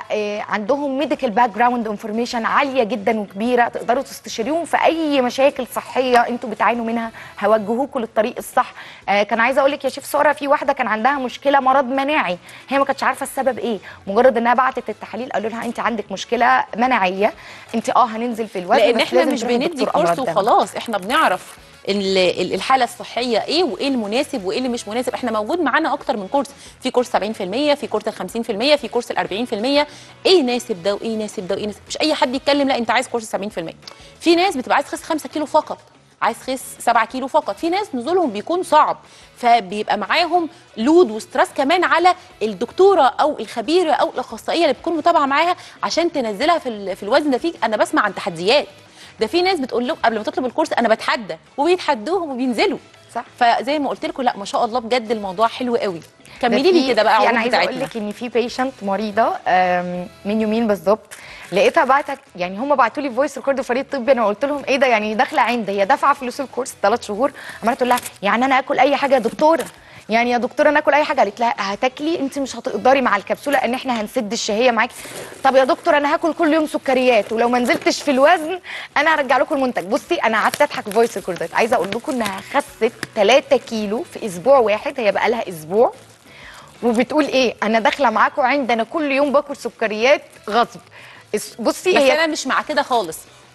Speaker 4: فعندهم ميديكال باك جراوند انفورميشن عاليه جدا وكبيره تقدروا تستشيريهم في اي مشاكل صحيه انتوا بتعانوا منها هيوجهوكوا للطريق الصح آه، كان عايزه اقول لك يا شيف ساره في واحده كان عندها مشكله مرض مناعي هي ما كانتش عارفه السبب ايه مجرد انها بعتت التحاليل قالوا لها انت عندك مشكله مناعيه انت اه هننزل في الوزن
Speaker 1: لان
Speaker 4: بس
Speaker 1: احنا
Speaker 4: لازم
Speaker 1: مش
Speaker 4: تروحي
Speaker 1: بندي
Speaker 4: لدكتور
Speaker 1: كورس
Speaker 4: أمراض دم.
Speaker 1: وخلاص احنا بنعرف ال- ال- الحاله الصحيه ايه وايه المناسب وايه اللي مش مناسب احنا موجود معانا اكتر من كورس في كورس 70% في كورس ال 50% في كورس ال 40% ايه يناسب ده وايه يناسب ده وايه يناسب مش اي حد يتكلم لا انت عايز كورس 70% في ناس بتبقى عايز تخس 5 كيلو فقط عايز تخس 7 كيلو فقط في ناس نزولهم بيكون صعب فبيبقى معاهم لود وستريس كمان على الدكتوره او الخبيره او الاخصائيه اللي بتكون متابعه معاها عشان تنزلها في ال- في الوزن ده في انا بسمع عن تحديات ده في ناس بتقول لهم قبل ما تطلب الكورس انا بتحدى وبيتحدوهم وبينزلوا
Speaker 4: صح.
Speaker 1: فزي ما قلت لكم لا ما شاء الله بجد الموضوع حلو قوي كملي
Speaker 4: ده
Speaker 1: لي
Speaker 4: في-
Speaker 1: كده بقى
Speaker 4: في-
Speaker 1: عروض
Speaker 4: انا عايزه اقول
Speaker 1: بتاعتنا
Speaker 4: لك ان في بيشنت مريضه آم، من يومين بالظبط لقيتها بعتك يعني هم بعتوا لي فويس ريكورد فريق طبي انا قلت لهم ايه ده يعني داخله عند هي دافعه فلوس الكورس ثلاث شهور عماله تقول لها يعني انا اكل اي حاجه يا دكتوره يعني يا دكتوره انا اكل اي حاجه قالت لها هتاكلي انت مش هتقدري مع الكبسوله ان احنا هنسد الشهيه معاكي طب يا دكتور انا هاكل كل يوم سكريات ولو ما نزلتش في الوزن انا هرجع لكم المنتج بصي انا قعدت اضحك في فويس ريكوردات عايزه اقول لكم انها خست 3 كيلو في اسبوع واحد هي بقى لها اسبوع وبتقول ايه انا داخله معاكم عند انا كل يوم باكل سكريات غصب اس- بصي
Speaker 1: بس
Speaker 4: هي
Speaker 1: انا مش مع كده خالص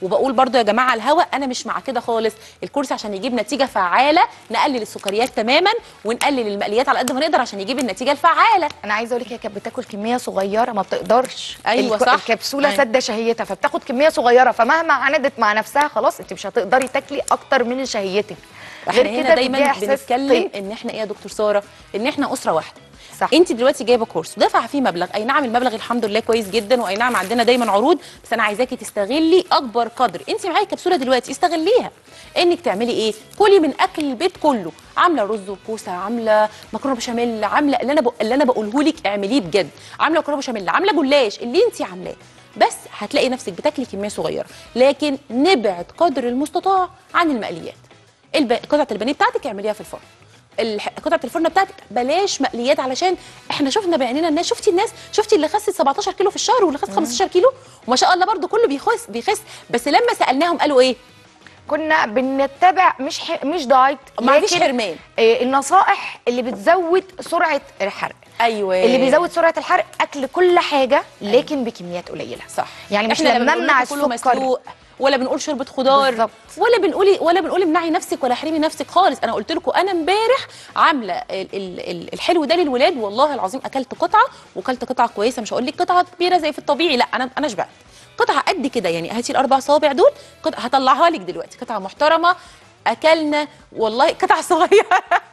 Speaker 1: وبقول برضو يا جماعه على الهوا انا مش مع كده خالص الكورس عشان يجيب نتيجه فعاله نقلل السكريات تماما ونقلل المقليات على قد ما نقدر عشان يجيب النتيجه الفعاله
Speaker 4: انا عايزه اقول لك هي كانت بتاكل كميه صغيره ما بتقدرش
Speaker 1: أيوة
Speaker 4: الك-
Speaker 1: صح.
Speaker 4: الكبسوله
Speaker 1: أيوة.
Speaker 4: سد شهيتها فبتاخد كميه صغيره فمهما عندت مع نفسها خلاص انت مش هتقدري تاكلي اكتر من شهيتك
Speaker 1: احنا هنا دايما
Speaker 4: بيديها إحساس
Speaker 1: بنتكلم
Speaker 4: طيب.
Speaker 1: ان احنا ايه يا دكتور ساره ان احنا اسره واحده
Speaker 4: صح.
Speaker 1: انت دلوقتي جايبه كورس ودافعه فيه مبلغ اي نعم المبلغ الحمد لله كويس جدا واي نعم عندنا دايما عروض بس انا عايزاكي تستغلي اكبر قدر انت معاكي كبسوله دلوقتي استغليها انك تعملي ايه كلي من اكل البيت كله عامله رز وكوسه عامله مكرونه بشاميل عامله اللي انا بق... اللي انا بقوله لك اعمليه بجد عامله مكرونه بشاميل عامله جلاش اللي انت عاملاه بس هتلاقي نفسك بتاكلي كميه صغيره لكن نبعد قدر المستطاع عن المقليات الب... قطعه البانيه بتاعتك اعمليها في الفرن الح- قطعه الفرن بتاعتك بلاش مقليات علشان احنا شفنا بعينينا الناس شفتي الناس شفتي اللي خست 17 كيلو في الشهر واللي خست 15 كيلو وما شاء الله برضو كله بيخس بيخس بس لما سالناهم قالوا ايه
Speaker 4: كنا بنتبع مش ح... مش دايت
Speaker 1: ما فيش
Speaker 4: لكن،
Speaker 1: حرمان
Speaker 4: آه، النصائح اللي بتزود سرعه الحرق
Speaker 1: ايوه
Speaker 4: اللي بيزود سرعه الحرق اكل كل حاجه لكن بكميات قليله
Speaker 1: صح
Speaker 4: يعني مش
Speaker 1: احنا لا
Speaker 4: لما
Speaker 1: بنقول
Speaker 4: امنع
Speaker 1: لكم كله
Speaker 4: السكر
Speaker 1: مسلوق ولا بنقول شوربه خضار
Speaker 4: بالظبط.
Speaker 1: ولا بنقول ولا بنقول امنعي نفسك ولا حرمي نفسك خالص انا قلت لكم انا امبارح عامله ال- ال- ال- الحلو ده للولاد والله العظيم اكلت قطعه وكلت قطعه كويسه مش هقول لك قطعه كبيره زي في الطبيعي لا انا انا شبعت قطعه قد كده يعني هاتي الاربع صوابع دول قطعه هطلعها لك دلوقتي قطعه محترمه اكلنا والله قطعه صغيره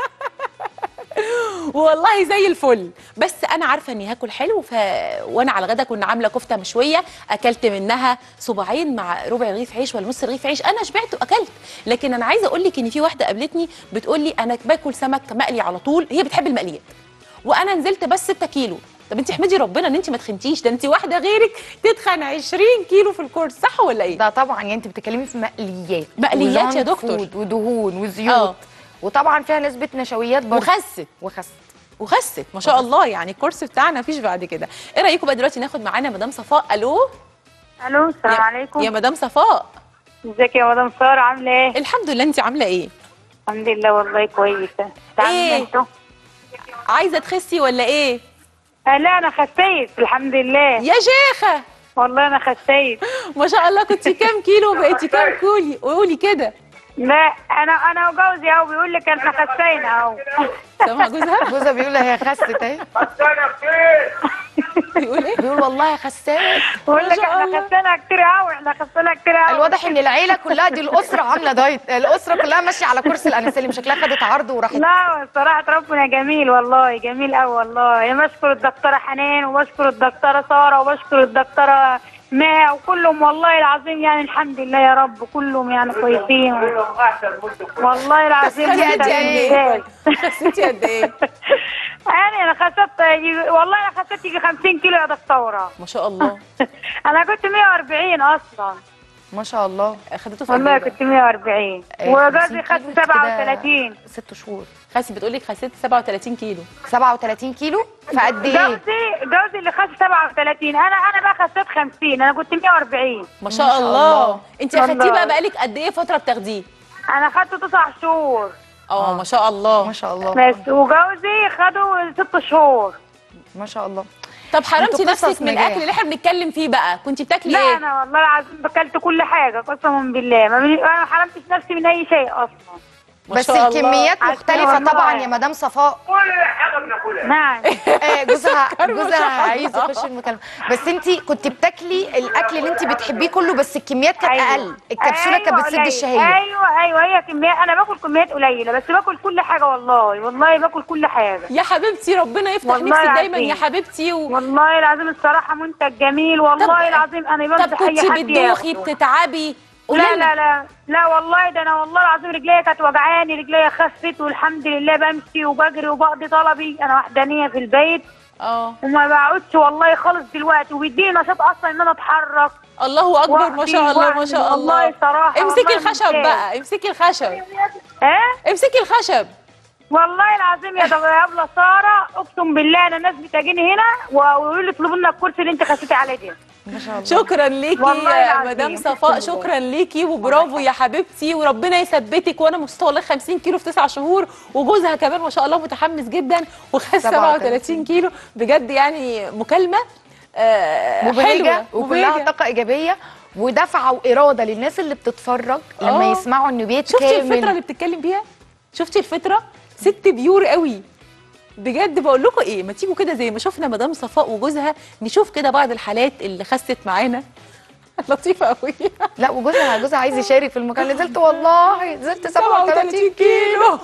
Speaker 1: والله زي الفل بس انا عارفه اني هاكل حلو ف... وانا على الغدا كنا عامله كفته مشويه اكلت منها صباعين مع ربع رغيف عيش ولا نص رغيف عيش انا شبعت واكلت لكن انا عايزه اقول لك ان في واحده قابلتني بتقول لي انا باكل سمك مقلي على طول هي بتحب المقليات وانا نزلت بس 6 كيلو طب انت احمدي ربنا ان انت ما تخنتيش ده انت واحده غيرك تتخن 20 كيلو في الكورس صح ولا ايه
Speaker 4: ده طبعا يعني انت بتتكلمي في مقليات
Speaker 1: مقليات يا
Speaker 4: وجانك
Speaker 1: دكتور.
Speaker 4: فود ودهون وزيوت
Speaker 1: آه.
Speaker 4: وطبعا فيها نسبه نشويات برضه
Speaker 1: وخست
Speaker 4: وخست
Speaker 1: وخست ما شاء الله يعني الكورس بتاعنا مفيش بعد كده ايه رايكم بقى دلوقتي ناخد معانا مدام صفاء الو
Speaker 2: الو السلام
Speaker 1: يا-
Speaker 2: عليكم
Speaker 1: يا مدام صفاء
Speaker 2: ازيك يا مدام ساره عامله ايه
Speaker 1: الحمد لله انت عامله ايه
Speaker 2: الحمد لله والله كويسه تعملوا
Speaker 1: إيه؟
Speaker 2: انتوا
Speaker 1: عايزه تخسي ولا ايه
Speaker 2: آه لا انا خسيت الحمد لله
Speaker 1: يا شيخه
Speaker 2: والله انا خسيت
Speaker 1: ما شاء الله كنت كام كيلو وبقيتي كام كولي قولي كده
Speaker 2: لا انا انا وجوزي اهو بيقول لك احنا خسينا اهو
Speaker 1: سامع جوزها
Speaker 4: جوزها بيقول هي خست اهي
Speaker 1: بيقول ايه
Speaker 4: بيقول والله خسات
Speaker 2: بيقول
Speaker 1: ما
Speaker 2: لك
Speaker 1: شاء
Speaker 2: احنا
Speaker 1: الله.
Speaker 2: خسينا كتير قوي احنا خسينا كتير قوي
Speaker 4: الواضح ان العيله كلها دي الاسره عامله دايت الاسره كلها ماشيه على كرسي الانسولين شكلها خدت عرض وراحت
Speaker 2: لا صراحة ربنا جميل والله جميل قوي والله بشكر الدكتورة حنان وبشكر الدكتورة سارة وبشكر الدكتورة ما وكلهم والله العظيم يعني الحمد لله يا رب كلهم يعني كويسين والله العظيم
Speaker 4: خسيتي
Speaker 2: انت
Speaker 4: قد إيه؟
Speaker 2: ممتاز.
Speaker 1: خسيتي قد ايه
Speaker 2: يعني انا خسرت يجي- والله انا خسرت يجي 50 كيلو يا دكتورة
Speaker 1: ما شاء الله
Speaker 2: انا كنت 140 اصلا
Speaker 4: ما شاء الله
Speaker 1: خدته في قد
Speaker 2: والله
Speaker 1: ايه بقى؟
Speaker 2: كنت 140
Speaker 4: آه،
Speaker 2: وجوزي
Speaker 4: 50
Speaker 2: خد
Speaker 4: كيلو كده
Speaker 2: 37
Speaker 4: ست شهور
Speaker 1: خسي بتقول لك خسيت 37 كيلو
Speaker 4: 37 كيلو فقد ايه
Speaker 2: جوزي جوزي اللي خد 37 انا انا بقى خسيت 50 انا كنت 140
Speaker 1: ما شاء
Speaker 4: شاء
Speaker 1: الله
Speaker 4: الله.
Speaker 1: انت اخدتيه
Speaker 2: والله.
Speaker 1: بقى بقالك قد ايه فتره بتاخديه
Speaker 2: انا خدته تسع شهور
Speaker 1: اه ما شاء الله
Speaker 4: ما شاء الله
Speaker 2: بس وجوزي خدوا ست شهور
Speaker 4: ما شاء الله
Speaker 1: طب حرمتي
Speaker 4: انتوا قصص
Speaker 1: نفسك من
Speaker 4: نجاح.
Speaker 1: الاكل اللي احنا بنتكلم فيه بقى كنت بتاكلي
Speaker 2: لا
Speaker 1: ايه
Speaker 2: انا والله العظيم اكلت كل حاجه قسما بالله ما بني... انا ما حرمتش نفسي من اي شيء اصلا
Speaker 1: ما
Speaker 4: بس
Speaker 1: شاء الله.
Speaker 4: الكميات
Speaker 2: عشان
Speaker 4: مختلفه
Speaker 2: والله.
Speaker 4: طبعا يا مدام صفاء
Speaker 2: نعم
Speaker 4: آه، جوزها
Speaker 1: سكر ما
Speaker 4: جوزها
Speaker 1: شاء الله.
Speaker 4: عايز يخش المكالمه بس انت كنت بتاكلي الاكل اللي انت بتحبيه كله بس الكميات كانت اقل الكبسوله كانت
Speaker 2: أيوة
Speaker 4: بتسد
Speaker 2: قليل.
Speaker 4: الشهيه
Speaker 2: ايوه ايوه هي كميات انا باكل كميات قليله بس باكل كل حاجه والله والله باكل كل حاجه
Speaker 1: يا حبيبتي ربنا يفتح
Speaker 2: والله
Speaker 1: نفسك دايما
Speaker 2: العظيم.
Speaker 1: يا حبيبتي و...
Speaker 2: والله العظيم الصراحه منتج جميل والله العظيم انا
Speaker 1: طب
Speaker 2: بنصح اي
Speaker 1: كنت
Speaker 2: حد
Speaker 1: بتدوخي
Speaker 2: ياخده.
Speaker 1: بتتعبي قولي
Speaker 2: لا
Speaker 1: لنا.
Speaker 2: لا لا لا والله ده انا والله العظيم رجليا كانت وجعاني رجليا خفت والحمد لله بمشي وبجري وبقضي طلبي انا وحدانيه في البيت
Speaker 1: اه
Speaker 2: وما بقعدش والله خالص دلوقتي وبيديني نشاط اصلا ان انا اتحرك
Speaker 1: الله اكبر ما شاء الله ما
Speaker 2: وحدي
Speaker 1: شاء الله
Speaker 2: والله صراحة
Speaker 1: امسكي
Speaker 2: والله
Speaker 1: الخشب
Speaker 2: ممتاز.
Speaker 1: بقى امسكي الخشب
Speaker 2: ها
Speaker 1: امسكي الخشب
Speaker 2: والله العظيم يا دكتور يا ابله ساره اقسم بالله انا الناس بتجيني هنا ويقولوا لي اطلبوا لنا الكرسي اللي انت خسيتي عليه ده
Speaker 4: ما شاء الله
Speaker 1: شكرا ليكي
Speaker 2: والله
Speaker 1: يا
Speaker 2: العظيم.
Speaker 1: مدام صفاء شكرا ليكي وبرافو يا حبيبتي وربنا يثبتك وانا مبسوطه والله 50 كيلو في 9 شهور وجوزها كمان ما شاء الله متحمس جدا وخس 37 كيلو بجد يعني مكالمه آه
Speaker 4: مبهجه
Speaker 1: حلوة،
Speaker 4: وكلها
Speaker 1: مبهجة.
Speaker 4: طاقه ايجابيه ودفعه واراده للناس اللي بتتفرج لما
Speaker 1: آه.
Speaker 4: يسمعوا ان بيت
Speaker 1: شفتي
Speaker 4: كامل
Speaker 1: الفطره اللي بتتكلم بيها شفتي الفطره ست بيور قوي بجد بقول لكم ايه ما تيجوا كده زي ما شفنا مدام صفاء وجوزها نشوف كده بعض الحالات اللي خست معانا لطيفه قوي
Speaker 4: لا وجوزها جوزها عايز يشارك في المكان نزلت والله نزلت 37 كيلو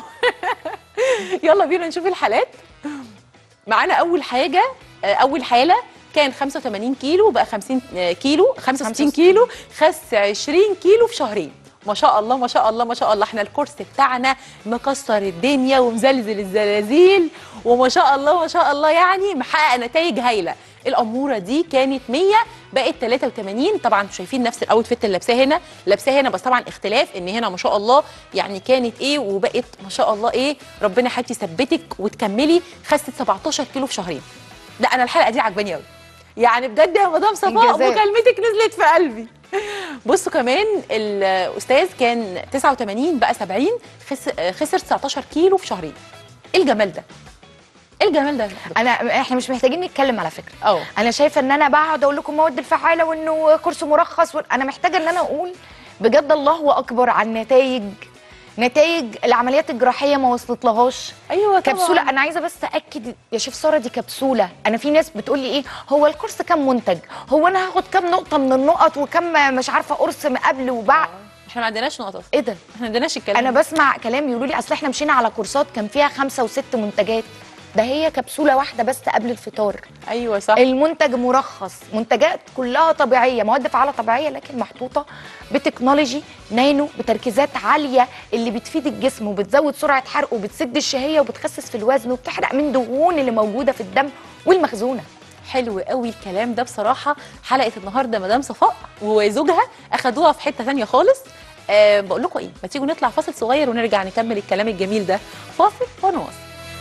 Speaker 1: يلا بينا نشوف الحالات معانا اول حاجه آه، اول حاله كان 85 كيلو بقى 50 كيلو 65
Speaker 4: 65
Speaker 1: كيلو خس 20 كيلو في شهرين ما شاء الله ما شاء الله ما شاء الله احنا الكورس بتاعنا مكسر الدنيا ومزلزل الزلازل وما شاء الله ما شاء الله يعني محقق نتائج هايله الاموره دي كانت 100 بقت 83 طبعا انتوا شايفين نفس الاوتفيت اللي لابساه هنا لابساه هنا بس طبعا اختلاف ان هنا ما شاء الله يعني كانت ايه وبقت ما شاء الله ايه ربنا حبيبتي يثبتك وتكملي خست 17 كيلو في شهرين لا انا الحلقه دي عجباني قوي يعني بجد يا مدام صفاء
Speaker 4: إنجازات.
Speaker 1: مكالمتك نزلت في قلبي بصوا كمان الاستاذ كان 89 بقى 70 خس- خسر 19 كيلو في شهرين ايه الجمال ده ايه الجمال ده
Speaker 4: انا احنا مش محتاجين نتكلم على فكره
Speaker 1: اه
Speaker 4: انا شايفه ان انا بقعد اقول لكم مواد الفعاله وانه كورس مرخص و... انا محتاجه ان انا اقول بجد الله اكبر عن نتائج نتائج العمليات الجراحيه ما وصلت لهاش
Speaker 1: ايوه طبعا
Speaker 4: كبسوله انا عايزه بس اكد يا شيف ساره دي كبسوله انا في ناس بتقول لي ايه هو الكورس كام منتج هو انا هاخد كام نقطه من النقط وكم مش عارفه قرص من قبل وبعد
Speaker 1: احنا ما عندناش نقط اصلا
Speaker 4: ايه ده
Speaker 1: احنا ما عندناش الكلام
Speaker 4: انا
Speaker 1: ده.
Speaker 4: بسمع كلام يقولوا لي اصل احنا مشينا على كورسات كان فيها خمسة وست منتجات ده هي كبسوله واحده بس قبل الفطار
Speaker 1: ايوه صح
Speaker 4: المنتج مرخص منتجات كلها طبيعيه مواد فعاله طبيعيه لكن محطوطه بتكنولوجي نانو بتركيزات عاليه اللي بتفيد الجسم وبتزود سرعه حرقه وبتسد الشهيه وبتخسس في الوزن وبتحرق من دهون اللي موجوده في الدم والمخزونه
Speaker 1: حلو قوي الكلام ده بصراحه حلقه النهارده مدام صفاء وزوجها اخدوها في حته ثانيه خالص أه بقول لكم ايه ما تيجوا نطلع فاصل صغير ونرجع نكمل الكلام الجميل ده فاصل ونواصل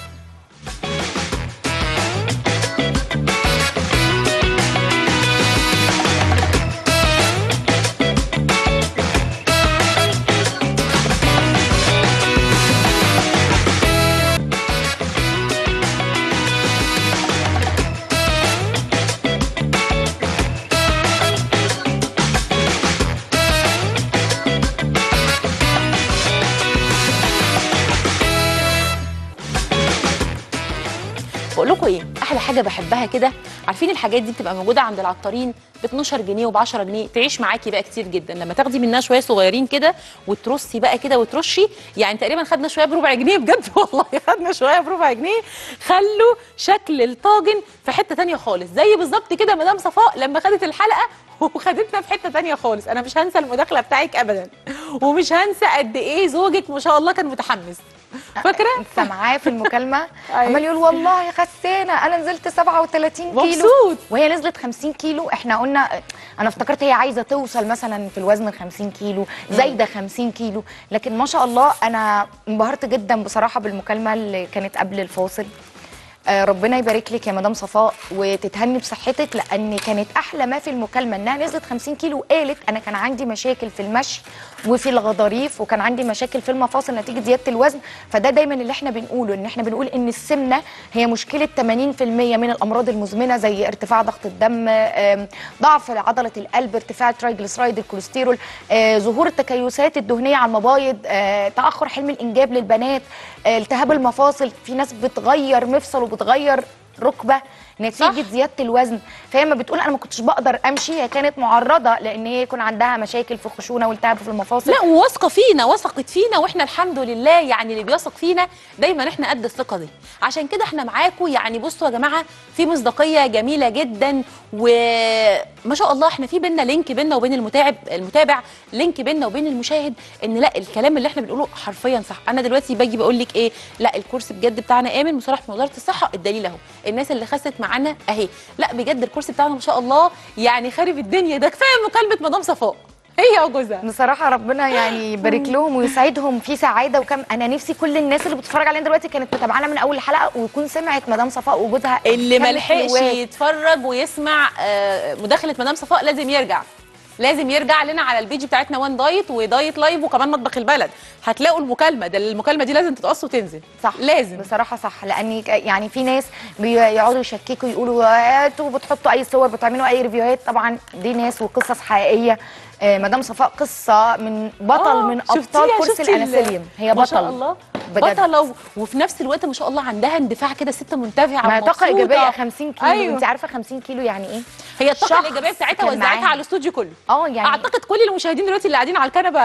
Speaker 1: بقول لكم ايه احلى حاجه بحبها كده عارفين الحاجات دي بتبقى موجوده عند العطارين ب 12 جنيه وب 10 جنيه تعيش معاكي بقى كتير جدا لما تاخدي منها شويه صغيرين كده وترصي بقى كده وترشي يعني تقريبا خدنا شويه بربع جنيه بجد والله خدنا شويه بربع جنيه خلوا شكل الطاجن في حته تانية خالص زي بالظبط كده مدام صفاء لما خدت الحلقه وخدتنا في حته تانية خالص انا مش هنسى المداخله بتاعك ابدا ومش هنسى قد ايه زوجك ما شاء الله كان متحمس فاكره
Speaker 4: سامعاه في المكالمه
Speaker 1: أيوة.
Speaker 4: عمال يقول والله خسينا انا نزلت 37 كيلو
Speaker 1: مبسوط.
Speaker 4: وهي نزلت 50 كيلو احنا قلنا انا افتكرت هي عايزه توصل مثلا في الوزن 50 كيلو زايده 50 كيلو لكن ما شاء الله انا انبهرت جدا بصراحه بالمكالمه اللي كانت قبل الفاصل آه، ربنا يبارك لك يا مدام صفاء وتتهني بصحتك لان كانت احلى ما في المكالمه انها نزلت 50 كيلو وقالت انا كان عندي مشاكل في المشي وفي الغضاريف وكان عندي مشاكل في المفاصل نتيجه زياده الوزن فده دايما اللي احنا بنقوله ان احنا بنقول ان السمنه هي مشكله 80% من الامراض المزمنه زي ارتفاع ضغط الدم آم، ضعف عضله القلب ارتفاع الترايجليسرايد الكوليسترول آه، ظهور التكيسات الدهنيه على المبايض آه، تاخر حلم الانجاب للبنات آه، التهاب المفاصل في ناس بتغير مفصل وبتغير ركبه نتيجه
Speaker 1: صح.
Speaker 4: زياده الوزن فهي ما بتقول انا ما كنتش بقدر امشي هي كانت معرضه لان هي يكون عندها مشاكل في خشونه والتهاب في المفاصل
Speaker 1: لا وواثقه فينا وثقت فينا واحنا الحمد لله يعني اللي بيثق فينا دايما احنا قد الثقه دي عشان كده احنا معاكم يعني بصوا يا جماعه في مصداقيه جميله جدا وما شاء الله احنا في بينا لينك بينا وبين المتابع المتابع لينك بينا وبين المشاهد ان لا الكلام اللي احنا بنقوله حرفيا صح انا دلوقتي باجي بقول لك ايه لا الكورس بجد بتاعنا امن بصراحه من وزاره الصحه الدليل اهو الناس اللي خست معانا اهي لا بجد الكورس بتاعنا ما شاء الله يعني خارب الدنيا ده كفايه مكالمه مدام صفاء هي وجوزها
Speaker 4: بصراحة ربنا يعني يبارك لهم ويسعدهم في سعادة وكم أنا نفسي كل الناس اللي بتتفرج علينا دلوقتي كانت متابعانا من أول الحلقة ويكون سمعت مدام صفاء وجوزها
Speaker 1: اللي
Speaker 4: كم
Speaker 1: ملحقش
Speaker 4: حلوات.
Speaker 1: يتفرج ويسمع آه، مداخله مدام صفاء لازم يرجع لازم يرجع لنا على البيج بتاعتنا وان دايت ودايت لايف وكمان مطبخ البلد هتلاقوا المكالمه ده المكالمه دي لازم تتقص وتنزل
Speaker 4: صح
Speaker 1: لازم
Speaker 4: بصراحه صح لان يعني في ناس بيقعدوا يشككوا يقولوا آه، انتوا بتحطوا اي صور بتعملوا اي ريفيوهات طبعا دي ناس وقصص حقيقيه آه، مدام صفاء قصه من بطل
Speaker 1: آه،
Speaker 4: من
Speaker 1: شفتيها؟
Speaker 4: ابطال كرسي
Speaker 1: شفتي ال-
Speaker 4: الانسولين هي
Speaker 1: ما شاء
Speaker 4: بطل
Speaker 1: الله
Speaker 4: بجد.
Speaker 1: بطله و- وفي نفس الوقت ما شاء الله عندها اندفاع كده ست منتفعه
Speaker 4: ما هي طاقه
Speaker 1: ومبسوطة.
Speaker 4: ايجابيه 50 كيلو
Speaker 1: أيوة.
Speaker 4: انت عارفه 50 كيلو يعني ايه
Speaker 1: هي الطاقه
Speaker 4: شخص
Speaker 1: الايجابيه بتاعتها
Speaker 4: كان
Speaker 1: وزعتها
Speaker 4: معاها.
Speaker 1: على الاستوديو كله
Speaker 4: اه يعني
Speaker 1: اعتقد كل المشاهدين دلوقتي اللي قاعدين على الكنبه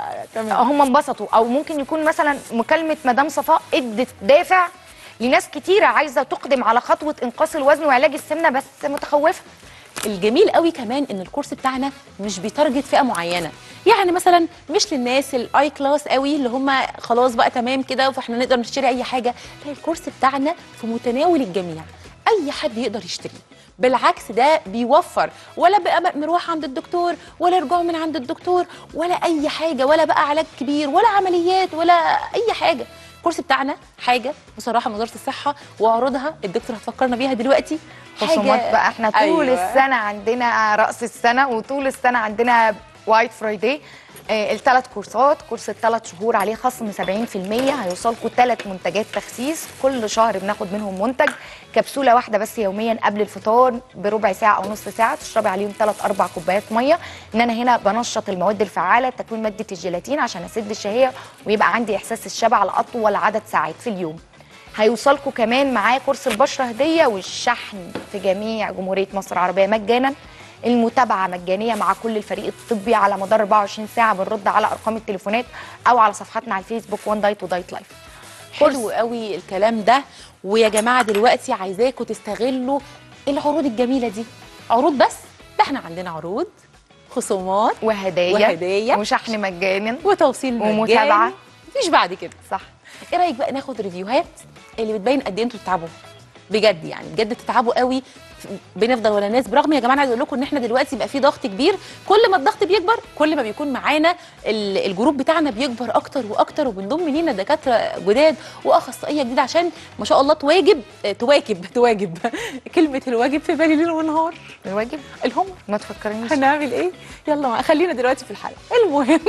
Speaker 1: تمام
Speaker 4: هم انبسطوا او ممكن يكون مثلا مكالمه مدام صفاء ادت دافع لناس كتيره عايزه تقدم على خطوه انقاص الوزن وعلاج السمنه بس متخوفه
Speaker 1: الجميل قوي كمان ان الكورس بتاعنا مش بيتارجت فئه معينه يعني مثلا مش للناس الاي كلاس قوي اللي هم خلاص بقى تمام كده فاحنا نقدر نشتري اي حاجه لا الكورس بتاعنا في متناول الجميع اي حد يقدر يشتريه بالعكس ده بيوفر ولا بقى مروح عند الدكتور ولا رجوع من عند الدكتور ولا اي حاجه ولا بقى علاج كبير ولا عمليات ولا اي حاجه الكورس بتاعنا حاجه بصراحه من وزاره الصحه وعروضها الدكتور هتفكرنا بيها دلوقتي حاجة-
Speaker 4: خصومات بقى احنا طول
Speaker 1: أيوة.
Speaker 4: أيوة. السنه عندنا راس السنه وطول السنه عندنا وايت فرايداي آه الثلاث كورسات كورس الثلاث شهور عليه خصم 70% هيوصلكوا ثلاث منتجات تخسيس كل شهر بناخد منهم منتج كبسوله واحده بس يوميا قبل الفطار بربع ساعه او نص ساعه تشربي عليهم ثلاث اربع كوبايات ميه ان انا هنا بنشط المواد الفعاله تكوين ماده الجيلاتين عشان اسد الشهيه ويبقى عندي احساس الشبع لاطول عدد ساعات في اليوم هيوصلكوا كمان معاه كورس البشره هديه والشحن في جميع جمهوريه مصر العربيه مجانا المتابعه مجانيه مع كل الفريق الطبي على مدار 24 ساعه بنرد على ارقام التليفونات او على صفحاتنا على الفيسبوك وان دايت ودايت لايف
Speaker 1: حلو قوي الكلام ده ويا جماعه دلوقتي عايزاكم تستغلوا العروض الجميله دي عروض بس ده احنا عندنا عروض خصومات
Speaker 4: وهدايا
Speaker 1: وهدايا.
Speaker 4: وشحن مجانا
Speaker 1: وتوصيل مجاني
Speaker 4: ومتابعة.
Speaker 1: مفيش بعد كده
Speaker 4: صح
Speaker 1: ايه رايك بقى ناخد ريفيوهات اللي بتبين قد ايه انتوا بتتعبوا بجد يعني بجد بتتعبوا قوي بنفضل ولا ناس برغم يا جماعه أنا عايز اقول لكم ان احنا دلوقتي بقى في ضغط كبير كل ما الضغط بيكبر كل ما بيكون معانا ال- الجروب بتاعنا بيكبر اكتر واكتر وبنضم لينا دكاتره جداد واخصائيه جديده عشان ما شاء الله تواجب آه، تواكب تواجب كلمه الواجب في بالي ليل ونهار
Speaker 4: الواجب
Speaker 1: الهمر
Speaker 4: ما تفكرنيش
Speaker 1: هنعمل ايه يلا مع- خلينا دلوقتي في الحلقه المهم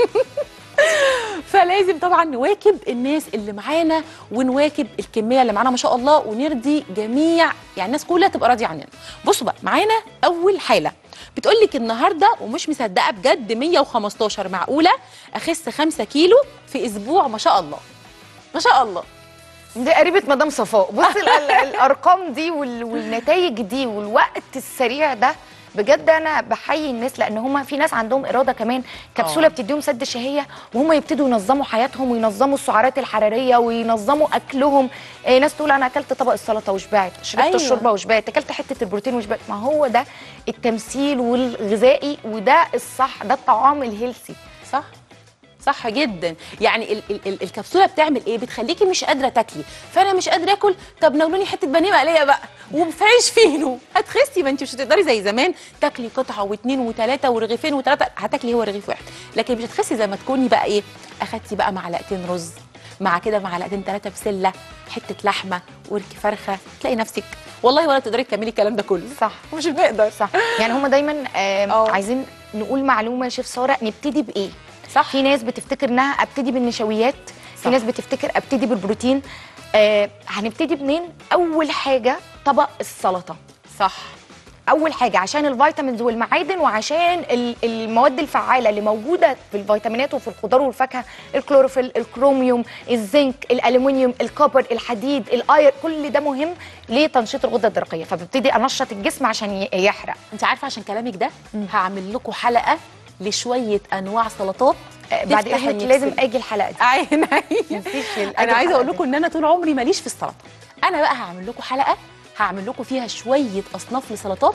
Speaker 1: فلازم طبعا نواكب الناس اللي معانا ونواكب الكميه اللي معانا ما شاء الله ونرضي جميع يعني الناس كلها تبقى راضيه عننا بصوا بقى معانا اول حاله بتقول لك النهارده ومش مصدقه بجد 115 معقوله اخس 5 كيلو في اسبوع ما شاء الله ما شاء الله
Speaker 4: دي قريبه مدام صفاء بص ال- ال- الارقام دي وال- والنتائج دي والوقت السريع ده بجد انا بحيي الناس لان هم في ناس عندهم اراده كمان كبسوله
Speaker 1: آه.
Speaker 4: بتديهم سد شهيه وهم يبتدوا ينظموا حياتهم وينظموا السعرات الحراريه وينظموا اكلهم إيه ناس تقول انا اكلت طبق السلطه وشبعت شربت
Speaker 1: أيوة.
Speaker 4: أيوة. الشوربه وشبعت اكلت حته البروتين وشبعت ما هو ده التمثيل والغذائي وده الصح ده الطعام الهيلثي
Speaker 1: صح صح جدا يعني ال ال ال الكبسوله بتعمل ايه بتخليكي مش قادره تاكلي فانا مش قادره اكل طب ناولوني حته بانيه مقليه بقى وفي عيش فينو هتخسي ما انت مش هتقدري زي زمان تاكلي قطعه واثنين وثلاثه ورغيفين وثلاثه هتاكلي هو رغيف واحد لكن مش هتخسي زي ما تكوني بقى ايه اخدتي بقى معلقتين رز مع كده معلقتين ثلاثه بسله حته لحمه ورك فرخه تلاقي نفسك والله ولا تقدري تكملي الكلام ده كله
Speaker 4: صح
Speaker 1: مش بنقدر
Speaker 4: صح يعني هم دايما آه
Speaker 1: أه.
Speaker 4: عايزين نقول معلومه يا شيف ساره نبتدي بايه
Speaker 1: صح
Speaker 4: في ناس بتفتكر انها ابتدي بالنشويات
Speaker 1: صح.
Speaker 4: في ناس بتفتكر ابتدي بالبروتين آه هنبتدي منين اول حاجه طبق السلطه
Speaker 1: صح
Speaker 4: اول حاجه عشان الفيتامينز والمعادن وعشان ال- المواد الفعاله اللي موجوده في الفيتامينات وفي الخضار والفاكهه الكلوروفيل الكروميوم الزنك الالومنيوم الكوبر الحديد الاير كل ده مهم لتنشيط الغده الدرقيه فببتدي انشط الجسم عشان ي- يحرق
Speaker 1: انت عارفه عشان كلامك ده هعمل لكم حلقه لشويه انواع سلطات
Speaker 4: آه، بعد
Speaker 1: تفتح
Speaker 4: اذنك
Speaker 1: النفس.
Speaker 4: لازم اجي الحلقه دي
Speaker 1: عين عين
Speaker 4: مفيش ال-
Speaker 1: انا عايزه اقول
Speaker 4: الحلقة
Speaker 1: لكم ان انا طول عمري ماليش في السلطه انا بقى هعمل لكم حلقه هعمل لكم فيها شويه اصناف لسلطات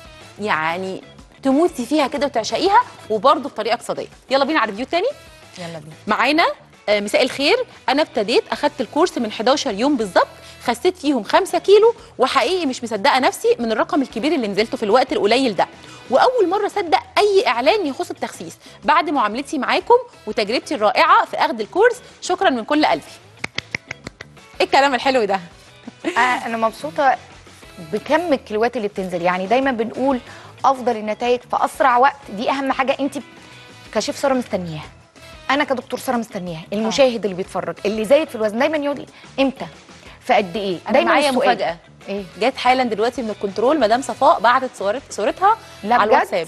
Speaker 1: يعني تموتي فيها كده وتعشقيها وبرده بطريقه اقتصاديه يلا بينا على الريفيو تاني
Speaker 4: يلا بينا
Speaker 1: معانا آه، مساء الخير انا ابتديت اخدت الكورس من 11 يوم بالظبط خسيت فيهم 5 كيلو وحقيقي مش مصدقه نفسي من الرقم الكبير اللي نزلته في الوقت القليل ده واول مره اصدق اي اعلان يخص التخسيس بعد معاملتي معاكم وتجربتي الرائعه في اخذ الكورس شكرا من كل قلبي ايه الكلام الحلو ده
Speaker 4: آه، انا مبسوطه بكم الكيلوات اللي بتنزل يعني دايما بنقول افضل النتائج في اسرع وقت دي اهم حاجه انت كشيف ساره مستنياها انا كدكتور ساره مستنياها المشاهد اللي بيتفرج اللي زايد في الوزن دايما يقول لي امتى في قد ايه
Speaker 1: انا معايا
Speaker 4: السؤال.
Speaker 1: مفاجاه
Speaker 4: ايه
Speaker 1: جت حالا دلوقتي من الكنترول مدام صفاء بعتت صورت صورتها
Speaker 4: لا
Speaker 1: على
Speaker 4: بجد؟
Speaker 1: الواتساب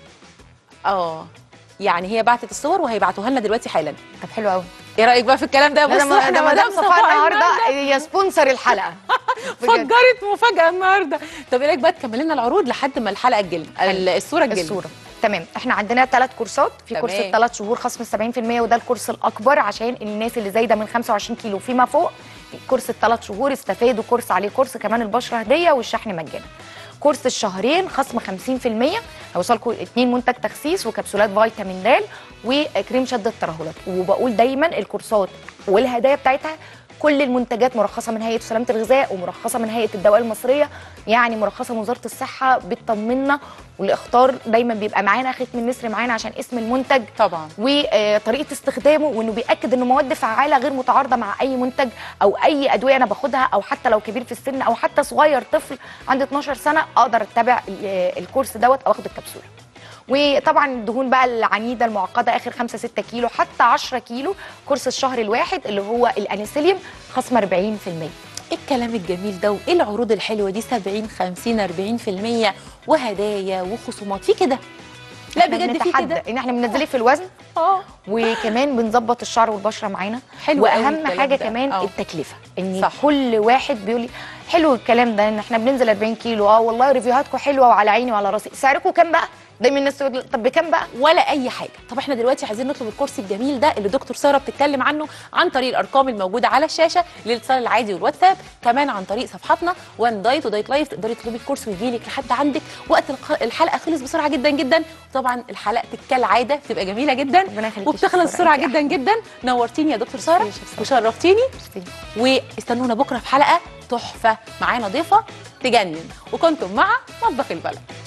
Speaker 1: اه يعني هي بعتت الصور وهيبعتوها لنا دلوقتي حالا
Speaker 4: طب حلو قوي
Speaker 1: ايه رايك بقى في الكلام ده
Speaker 4: لا
Speaker 1: بصوا
Speaker 4: ده
Speaker 1: احنا
Speaker 4: ده مدام صفاء النهارده هي سبونسر الحلقه بجد.
Speaker 1: فجرت مفاجاه النهارده طب ايه رايك بقى تكمل لنا العروض لحد ما الحلقه تجل ال- الصوره تجل
Speaker 4: الصوره تمام احنا عندنا ثلاث كورسات في
Speaker 1: تمام.
Speaker 4: كورس الثلاث شهور خصم 70% وده الكورس الاكبر عشان الناس اللي زايده من 25 كيلو فيما فوق كورس الثلاث شهور استفادوا كورس عليه كورس كمان البشره هديه والشحن مجانا كورس الشهرين خصم 50% هيوصلكم اتنين منتج تخسيس وكبسولات فيتامين د وكريم شد الترهلات وبقول دايما الكورسات والهدايا بتاعتها كل المنتجات مرخصه من هيئه سلامه الغذاء ومرخصه من هيئه الدواء المصريه يعني مرخصه من وزاره الصحه بتطمنا والاختار دايما بيبقى معانا ختم النسر معانا عشان اسم المنتج
Speaker 1: طبعا
Speaker 4: وطريقه استخدامه وانه بياكد انه مواد فعاله غير متعارضه مع اي منتج او اي ادويه انا باخدها او حتى لو كبير في السن او حتى صغير طفل عنده 12 سنه اقدر اتبع ال- الكورس دوت او اخد الكبسوله وطبعا الدهون بقى العنيده المعقده اخر 5 6 كيلو حتى 10 كيلو كورس الشهر الواحد اللي هو الانسيليوم خصم 40%
Speaker 1: ايه الكلام الجميل ده وايه العروض الحلوه دي 70 50 40% وهدايا وخصومات في كده لا
Speaker 4: إحنا
Speaker 1: بجد في
Speaker 4: بنتحدى
Speaker 1: كده
Speaker 4: ان احنا بننزلك في الوزن
Speaker 1: اه
Speaker 4: وكمان بنظبط الشعر والبشره معانا
Speaker 1: حلو قوي
Speaker 4: واهم
Speaker 1: الكلام
Speaker 4: حاجه
Speaker 1: ده.
Speaker 4: كمان
Speaker 1: آه.
Speaker 4: التكلفه ان
Speaker 1: صح.
Speaker 4: صح. كل واحد بيقول لي حلو الكلام ده ان احنا بننزل 40 كيلو اه والله ريفيوهاتكم حلوه وعلى عيني وعلى راسي سعركم كام بقى دايما الناس تقول لي، طب بكام بقى
Speaker 1: ولا اي حاجه طب احنا دلوقتي عايزين نطلب الكورس الجميل ده اللي دكتور ساره بتتكلم عنه عن طريق الارقام الموجوده على الشاشه للاتصال العادي والواتساب كمان عن طريق صفحاتنا وان دايت ودايت لايف تقدري تطلبي الكورس ويجي لك لحد عندك وقت الق- الحلقه خلص بسرعه جدا جدا طبعا الحلقه كالعاده بتبقى جميله جدا
Speaker 4: ربنا يخليكي يا
Speaker 1: وبتخلص
Speaker 4: شيخ سارة،
Speaker 1: بسرعه
Speaker 4: أنت
Speaker 1: جدا جدا نورتيني يا دكتور ساره
Speaker 4: ميرسي يا شيخ سارة.
Speaker 1: وشرفتيني
Speaker 4: ميرسي.
Speaker 1: واستنونا بكره في حلقه تحفه معانا ضيفه تجنن وكنتم مع مطبخ البلد